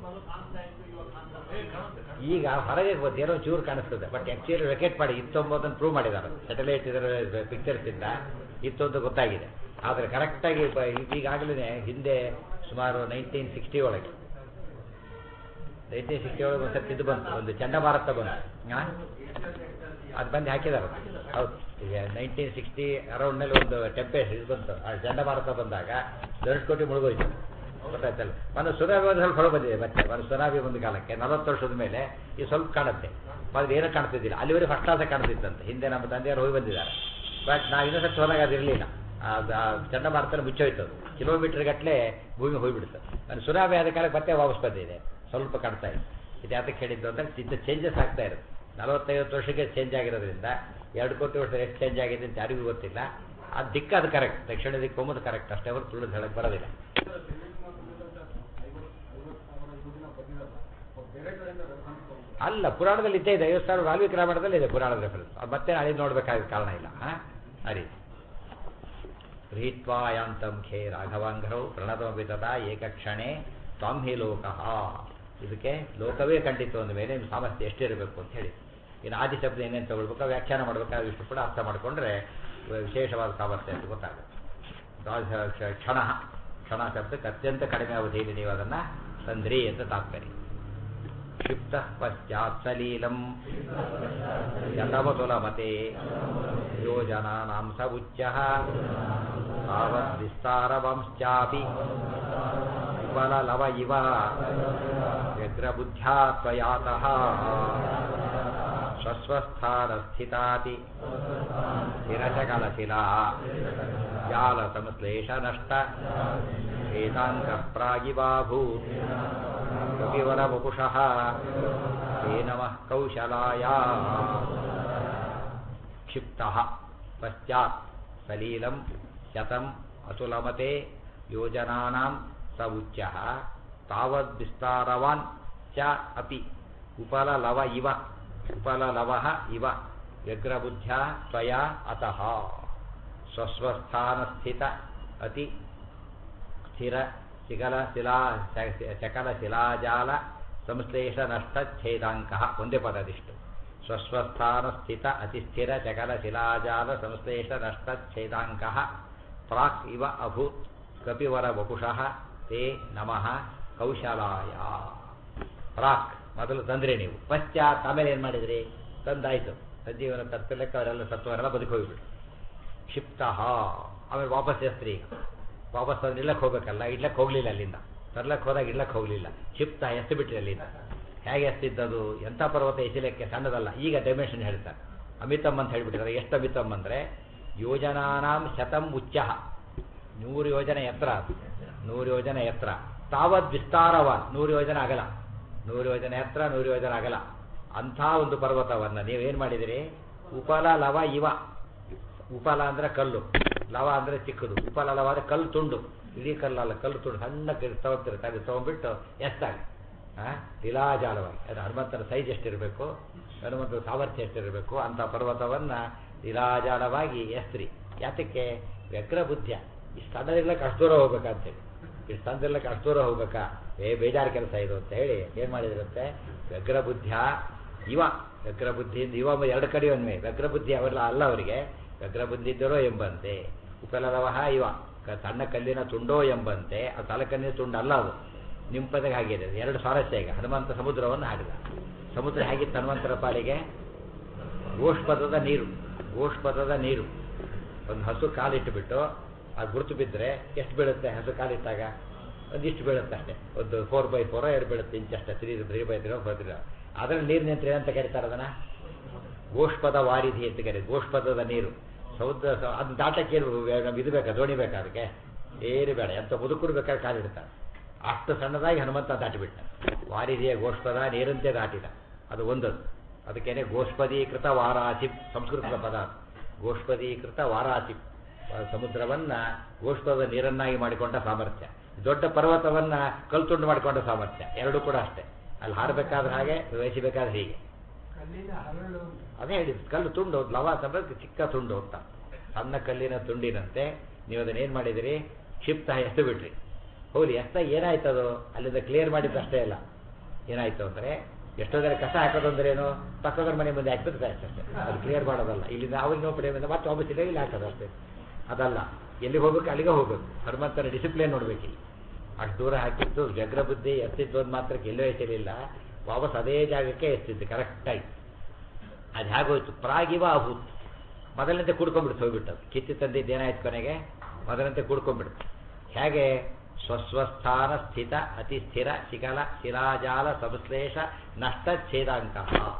ಈಗ ಹೊರಗೆ ಗೊತ್ತು ಏನೋ ಚೂರು ಕಾಣಿಸ್ತದೆ ಬಟ್ ಆಕ್ಚುಲಿ ರೆಕೆಟ್ ಮಾಡಿ ಇತ್ತೊಂಬತ್ತನ್ನು ಪ್ರೂವ್ ಮಾಡಿದ್ದಾರೆ ಸ್ಯಾಟಲೈಟ್ ಇದರ ಪಿಕ್ಚರ್ಸ್ ಇಂದ ಇತ್ತೊಂದು ಗೊತ್ತಾಗಿದೆ ಆದರೆ ಕರೆಕ್ಟಾಗಿ ಈಗಾಗಲೇ ಹಿಂದೆ ಸುಮಾರು ನೈನ್ಟೀನ್ ಸಿಕ್ಸ್ಟಿ ಒಳಗೆ ನೈನ್ಟೀನ್ ಸಿಕ್ಸ್ಟಿ ಒಳಗೆ ಒಂದು ಸರ್ತಿ ಇದು ಬಂತು ಒಂದು ಚಂಡಮಾರುತ ಬಂತು ಆ? ಅದು ಬಂದು ಹಾಕಿದ್ದಾರೆ ಹೌದು ಈಗ ನೈನ್ಟೀನ್ ಸಿಕ್ಸ್ಟಿ ಅರೌಂಡ್ನಲ್ಲಿ ಒಂದು ಟೆಂಪೇಸ್ಟ್ ಇದು ಬಂತು ಆ ಚಂಡಮಾರುತ ಬಂದಾಗ ಧನುಷ್ಕೋಟಿ ಮುಳುಗೋಯ್ತು ಗೊತ್ತಾಯ್ತಲ್ಲ ಒಂದು ಸುನಾಮಿ ಒಂದು ಸ್ವಲ್ಪ ಹೊರ ಬಂದಿದೆ ಮತ್ತೆ ಒಂದು ಸುನಾಮಿ ಒಂದು ಕಾಲಕ್ಕೆ ನಲವತ್ತು ವರ್ಷದ ಮೇಲೆ ಇದು ಸ್ವಲ್ಪ ಕಾಣುತ್ತೆ ಮೊದಲು ಏನೂ ಕಾಣ್ತಿದ್ದಿಲ್ಲ ಅಲ್ಲಿವರೆಗೆ ಫಸ್ಟ್ ಕ್ಲಾಸ ಕಾಣ್ತಿತ್ತಂತೆ ಹಿಂದೆ ನಮ್ಮ ತಂದೆಯವರು ಹೋಗಿ ಬಂದಿದ್ದಾರೆ ಬಟ್ ನಾವು ಇನ್ನೊಂದು ಹೋದಾಗ ಅದು ಇರಲಿಲ್ಲ ಆ ಚಂಡಮಾರುತನ ಮುಚ್ಚೋಯ್ತು ಅದು ಕಿಲೋಮೀಟರ್ ಗಟ್ಟಲೆ ಭೂಮಿ ಹೋಗ್ಬಿಡ್ತು ಒಂದು ಸುನಾಮಿ ಆದ ಕಾಲಕ್ಕೆ ಮತ್ತೆ ವಾಪಸ್ ಬಂದಿದೆ ಸ್ವಲ್ಪ ಕಾಣ್ತಾ ಇದೆ ಇದು ಯಾತಕ್ಕೆ ಹೇಳಿದ್ದು ಅಂದ್ರೆ ಇದು ಚೇಂಜಸ್ ಆಗ್ತಾ ಇರುತ್ತೆ ನಲವತ್ತೈವತ್ತು ವರ್ಷಕ್ಕೆ ಚೇಂಜ್ ಆಗಿರೋದ್ರಿಂದ ಎರಡು ಕೋಟಿ ವರ್ಷ ಎಷ್ಟು ಚೇಂಜ್ ಆಗಿದೆ ಅಂತ ಯಾರಿಗೂ ಗೊತ್ತಿಲ್ಲ ಆ ದಿಕ್ಕು ಅದು ಕರೆಕ್ಟ್ ದಕ್ಷಿಣ ದಿಕ್ಕು ಹೋಗೋದು ಕರೆಕ್ಟ್ ಅಷ್ಟೇ ಅವರು ತುಳಿದು ಹೇಳಕ್ಕೆ ಬರೋದಿಲ್ಲ ಅಲ್ಲ ಪುರಾಣದಲ್ಲಿ ಇದ್ದೇ ಇದೆ ಐವತ್ತು ಸಾವಿರ ವಾಲ್ಮೀಕಿ ರಾಮಾಯಣದಲ್ಲಿ ಇದೆ ಪುರಾಣದ ರೆಫರೆನ್ಸ್ ಅದು ಮತ್ತೆ ನಾಳೆ ನೋಡಬೇಕಾದ ಕಾರಣ ಇಲ್ಲ ಹಾಂ ಆ ರೀತಿ ಗೃಹೀತ್ವಾಯಾಂತಂ ಖೇ ರಾಘವಾಂಘ್ರೌ ಪ್ರಣತಮಪಿ ತಥಾ ಏಕಕ್ಷಣೆ ತ್ವಾಂ ಹಿ ಲೋಕಃ ಇದಕ್ಕೆ ಲೋಕವೇ ಕಂಡಿತು ಅಂದ ಮೇಲೆ ನಿಮ್ಮ ಸಾಮರ್ಥ್ಯ ಎಷ್ಟಿರಬೇಕು ಅಂತ ಹೇಳಿ ಇನ್ನು ಆದಿ ಶಬ್ದ ಏನೇನು ತಗೊಳ್ಬೇಕು ವ್ಯಾಖ್ಯಾನ ಮಾಡಬೇಕಾದ್ರೆ ಇಷ್ಟು ಕೂಡ ಅರ್ಥ ಮಾಡಿಕೊಂಡ್ರೆ ವಿಶೇಷವಾದ ಸಾಮರ್ಥ್ಯ ಅಂತ ಗೊತ್ತಾಗುತ್ತೆ ದ್ವಾದಶ ಕ್ಷ- ಕ್ಷಣ ಕ್ಷಣ ಶಬ್ದಕ್ಕೆ ಅತ್ಯಂತ ಕಡಿಮೆ ಅವಧಿಯಲ್ಲಿ ನೀವು ಅದನ್ನು ತಂದ್ರಿ ಅಂತ ತಾತ್ಪರ್ಯ ಕ್ಷಿಪ್ತ ಪಶ್ಚಾತ್ ಸಲೀಲಂ ಶತವತುಲಮತೆ ಯೋಜನಾನಾಂ ಸ ಉಚ್ಚಃ ತಾವತ್ ವಿಸ್ತಾರವಂಶ್ಚಾಪಿ ವಿಫಲಲವ ಇವ ವ್ಯಗ್ರಬುದ್ಧ್ಯಾ ತ್ವಯಾತಃ ಸ್ವಸ್ವಸ್ಥಾನಸ್ಥಿತಾತಿ ಸ್ಥಿರಚಕಲಶಿಲಾ ಜಾಲಸಂಶ್ಲೇಷನಷ್ಟ ವೇದಾಂಕಃ ಪ್ರಾಗಿವಾಭೂತ್ ಕಪಿವರವಪುಷಃ ತೇ ನಮಃ ಕೌಶಲಾಯ क्षिप्तः पश्चात् सलीलं शतम् अतुलमते योजनानां स उच्चः तावद्विस्तारवान् च अपि उपललव इव उपललवः इव व्यग्रबुद्ध्या त्वया अतः स्वस्वस्थानस्थित अति ಸ್ಥಿರ ಶಿಗಲ ಶಿಲಾ ಶಕಲ ಶಿಲಾಜಾಲ ಸಂಶ್ಲೇಷ ನಷ್ಟ ಛೇದಾಂಕ ಒಂದೇ ಪದದಿಷ್ಟು ಸ್ವಸ್ವಸ್ಥಾನ ಸ್ಥಿತ ಅತಿಸ್ಥಿರ ಚಕಲ ಶಿಲಾಜಾಲ ಸಂಶ್ಲೇಷ ನಷ್ಟ ಛೇದಾಂಕ ಪ್ರಾಕ್ ಇವ ಅಭೂತ್ ಕಪಿವರ ವಪುಷಃ ತೇ ನಮಃ ಕೌಶಲಾಯ ಪ್ರಾಕ್ ಮೊದಲು ತಂದ್ರಿ ನೀವು ಪಶ್ಚಾತ್ ಆಮೇಲೆ ಏನು ಮಾಡಿದ್ರಿ ತಂದಾಯ್ತು ಸಂಜೀವನ ತಪ್ಪಿಲ್ಲಕ್ಕೆ ಅವರೆಲ್ಲ ಸತ್ವರೆಲ್ಲ ಬದುಕಿ ಹೋಗ್ಬಿಟ್ರು ಕ್ಷಿಪ್ತ ಆಮೇಲೆ ವಾಪಸ್ ಎಸ್ತ್ರಿ ಈಗ ವಾಪಸ್ ತಂದು ಇಡ್ಲಕ್ಕೆ ಹೋಗ್ಬೇಕಲ್ಲ ಇಡ್ಲಕ್ಕೆ ಹೋಗ್ಲಿಲ್ಲ ಅಲ್ಲಿಂದ ತರ್ಲಕ್ಕೆ ಹೋದಾಗ ಇಡ್ಲಕ್ಕೆ ಹೋಗ್ಲಿಲ್ಲ ಕ್ಷಿಪ್ತ ಎಸ್ತು ಬಿಟ್ರಿ ಅಲ್ಲಿಂದ ಹೇಗೆ ಎಸ್ತಿದ್ದದು ಎಂಥ ಪರ್ವತ ಎಸಿಲಕ್ಕೆ ಸಣ್ಣದಲ್ಲ ಈಗ ಡೈಮೆನ್ಷನ್ ಹೇಳ್ತಾರೆ ಅಮಿತಮ್ ಅಂತ ಹೇಳ್ಬಿಟ್ಟಿದ್ದಾರೆ ಎಷ್ಟು ಅಮಿತಮ್ ಅಂದರೆ ಯೋಜನಾನಾಂ ಶತಂ ಉಚ್ಚ ನೂರು ಯೋಜನೆ ಎತ್ತರ ಅದು ನೂರು ಯೋಜನೆ ಎತ್ತರ ತಾವದ್ ವಿಸ್ತಾರವಾನ್ ನೂರು ಯೋಜನೆ ಅಗಲ ನೂರು ಯೋಜನೆ ಹತ್ರ ನೂರು ಯೋಜನೆ ಅಗಲ ಅಂಥ ಒಂದು ಪರ್ವತವನ್ನು ನೀವೇನು ಮಾಡಿದಿರಿ ಉಪಲ ಲವ ಇವ ಉಪಲ ಅಂದ್ರೆ ಕಲ್ಲು ಲವ ಅಂದ್ರೆ ಚಿಕ್ಕದು ಉಪಲ ಲವ ಅಂದ್ರೆ ಕಲ್ಲು ತುಂಡು ಇಡೀ ಕಲ್ಲಲ್ಲ ಕಲ್ಲು ತುಂಡು ಸಣ್ಣ ತಗೊಳ್ತಿರುತ್ತೆ ಅದು ತೊಗೊಂಡ್ಬಿಟ್ಟು ಎಷ್ಟಾಗಿ ಲೀಲಾಜಾಲವಾಗಿ ಅದು ಹನುಮಂತನ ಸೈಜ್ ಎಷ್ಟಿರಬೇಕು ಹನುಮಂತನ ಸಾಮರ್ಥ್ಯ ಎಷ್ಟಿರಬೇಕು ಅಂತ ಪರ್ವತವನ್ನು ಲೀಲಾಜಾಲವಾಗಿ ಎಸ್ತ್ರಿ ಯಾತಕ್ಕೆ ವ್ಯಗ್ರ ಬುದ್ಧಿಯ ಇಷ್ಟು ಸಣ್ಣದಿರ್ಲಕ್ಕೆ ಅಷ್ಟು ದೂರ ಹೋಗ್ಬೇಕಂತೇಳಿ ಇಷ್ಟು ಸಣ್ಣದಿರ್ಲಕ್ಕೆ ಅಷ್ಟು ದೂರ ಹೋಗ್ಬೇಕಾ ಏ ಬೇಜಾರು ಕೆಲಸ ಇದು ಅಂತ ಹೇಳಿ ಏನು ಮಾಡಿದ್ರಂತೆ ವ್ಯಗ್ರ ಬುದ್ಧಿಯ ಇವ ವ್ಯಗ್ರ ಬುದ್ಧಿಯಿಂದ ಇವ ಎರಡು ಕಡೆ ಒಮ್ಮೆ ವ್ಯಗ್ರ ಬುದ್ಧಿ ಅವೆಲ್ಲ ಅಲ್ಲ ಅವರಿಗೆ ವ್ಯಗ್ರ ಬುದ್ಧಿ ಇದ್ದರೋ ಎಂಬಂತೆ ಉಪಲದವಹ ಇವ ಕ- ಸಣ್ಣ ಕಲ್ಲಿನ ತುಂಡೋ ಎಂಬಂತೆ ಆ ತಲಕಲ್ಲಿನ ತುಂಡು ಅಲ್ಲ ಅದು ನಿಂಪದಾಗ ಹಾಗಿದೆ ಎರಡು ಸ್ವಾರಸ್ಯ ಈಗ ಹನುಮಂತ ಸಮುದ್ರವನ್ನು ಹಾಡಿದ ಸಮುದ್ರ ಹೇಗಿತ್ತು ಹನುಮಂತರ ಪಾಲಿಗೆ ಗೋಷ್ಪದದ ನೀರು ಗೋಷ್ಪದದ ನೀರು ಒಂದು ಹಸು ಕಾಲಿಟ್ಟುಬಿಟ್ಟು ಅದು ಗುರುತು ಬಿದ್ದರೆ ಎಷ್ಟು ಬೀಳುತ್ತೆ ಹಸು ಕಾಲಿಟ್ಟಾಗ ಒಂದಿಷ್ಟು ಬೀಳುತ್ತೆ ಅಷ್ಟೇ ಒಂದು ಫೋರ್ ಬೈ ಫೋರ್ ಎರಡು ಬೀಳುತ್ತೆ ಇಂಚಷ್ಟೇ three three by three four three ಅದರ ನೀರು ನಿಂತ್ರೆ ಏನಂತ ಕರೀತಾರೆ ಅದನ್ನ ಗೋಷ್ಪದ ವಾರಿಧಿ ಅಂತ ಕರೀತಾರೆ ಗೋಷ್ಪದದ ನೀರು ಸಮುದ್ರ ಸ- ಅದನ್ನ ದಾಟಕ್ಕೆ ಏನು ನಮ್ಗೆ ಇದು ಬೇಕಾ ದೋಣಿ ಬೇಕಾ ಅದಕ್ಕೆ ಏನು ಬೇಡ ಎಂತ ಮುದುಕರು ಬೇಕಾದ್ರೆ ಕಾಲಿಡ್ತಾರೆ ಅಷ್ಟು ಸಣ್ಣದಾಗಿ ಹನುಮಂತ ದಾಟಿಬಿಟ್ಟ ವಾರಿಧಿಯ ಗೋಷ್ಪದ ನೀರಂತೆ ದಾಟಿದ ಅದು ಒಂದದು ಅದಕ್ಕೇನೆ ಗೋಷ್ಪದೀಕೃತ ವಾರಾಚಿ ಸಂಸ್ಕೃತದ ಪದ ಅದು. ಗೋಷ್ಪದೀಕೃತ ವಾರಾಚಿ ಆ ಸಮುದ್ರವನ್ನ ಗೋಷ್ಪದ ನೀರನ್ನಾಗಿ ಮಾಡಿಕೊಂಡ ಸಾಮರ್ಥ್ಯ ದೊಡ್ಡ ಪರ್ವತವನ್ನ ಕಲ್ತುಂಡು ಮಾಡಿಕೊಂಡ ಸಾಮರ್ಥ್ಯ ಎರಡೂ ಕೂಡ ಅಷ್ಟೇ ಅಲ್ಲಿ ಹಾರಬೇಕಾದ್ರೆ ಹಾಗೆ ವಹಿಸಬೇಕಾದ್ರೆ ಹೀಗೆ ಕಲ್ಲಿನ ಹರಳು ಉಂಟು ಅದೇ ಹೇಳಿದ್ದು ಕಲ್ಲು ತುಂಡು ಲವ ಸಮಕ್ಕೆ ಚಿಕ್ಕ ತುಂಡು ಅಂತ ಸಣ್ಣ ಕಲ್ಲಿನ ತುಂಡಿನಂತೆ ನೀವು ಅದನ್ನ ಏನು ಮಾಡಿದಿರಿ ಕ್ಷಿಪ್ತ ಎತ್ತು ಬಿಟ್ರಿ ಹೌದು ಎತ್ತ ಏನಾಯ್ತು ಅದು ಅಲ್ಲಿಂದ ಕ್ಲಿಯರ್ ಮಾಡಿದ್ದು ಅಷ್ಟೇ ಅಲ್ಲ ಏನಾಯ್ತು ಅಂದರೆ ಎಷ್ಟೋ ಜನ ಕಸ ಹಾಕೋದು ಅಂದ್ರೆ ಏನು ಪಕ್ಕದವ್ರ ಮನೆ ಮುಂದೆ ಹಾಕ್ಬಿಟ್ಟು ಅಷ್ಟೇ ಅದು ಕ್ಲಿಯರ್ ಮಾಡೋದಲ್ಲ ಇಲ್ಲಿಂದ ಅವ್ರಿಗೆ ನಾವು ಪಡೆಯೋದ್ರಿಂದ ಮತ್ತೆ ವಾಪಸ್ ಇಲ್ಲ ಇಲ್ಲಿ ಹಾಕೋದು ಅಷ್ಟೇ ಅದಲ್ಲ ಎಲ್ಲಿಗೆ ಹೋಗ್ಬೇಕು ಅಲ್ಲಿಗೆ ಹೋಗ್ಬೇಕು ಹನುಮಂತನ ಡಿಸಿಪ್ಲಿನ್ ನೋಡ್ಬೇಕು ಇಲ್ಲಿ ಅಷ್ಟು ದೂರ ಹಾಕಿತ್ತು ಜಗ್ರ ಬುದ್ಧಿ ಎತ್ತಿದ್ದು ಒಂದು ಮಾತ್ರಕ್ಕೆ ಎಲ್ಲೋ ಎಸಿಲಿಲ್ಲ ವಾಪಸ್ ಅದೇ ಜಾಗಕ್ಕೆ ಎಸ್ತಿದ್ದು ಕರೆಕ್ಟಾಗಿ ಅದು ಹೇಗೋಯ್ತು ಪ್ರಾಗಿವ ಅಭೂತ್ ಮೊದಲಂತೆ ಕುಡ್ಕೊಂಡ್ಬಿಡ್ತು ಹೋಗ್ಬಿಟ್ಟು ಕಿತ್ತಿ ತಂದಿದ್ದು ಏನಾಯ್ತು ಕೊನೆಗೆ ಮೊದಲಂತೆ ಕುಡ್ಕೊಂಡ್ಬಿಡ್ತು ಹೇಗೆ ಸ್ವಸ್ವಸ್ಥಾನ ಸ್ಥಿತ ಅತಿ ಸ್ಥಿರ ಶಿಖಲ ಶಿಲಾಜಾಲ ಸಂಶ್ಲೇಷ ನಷ್ಟಚ್ಛೇದಾಂಕ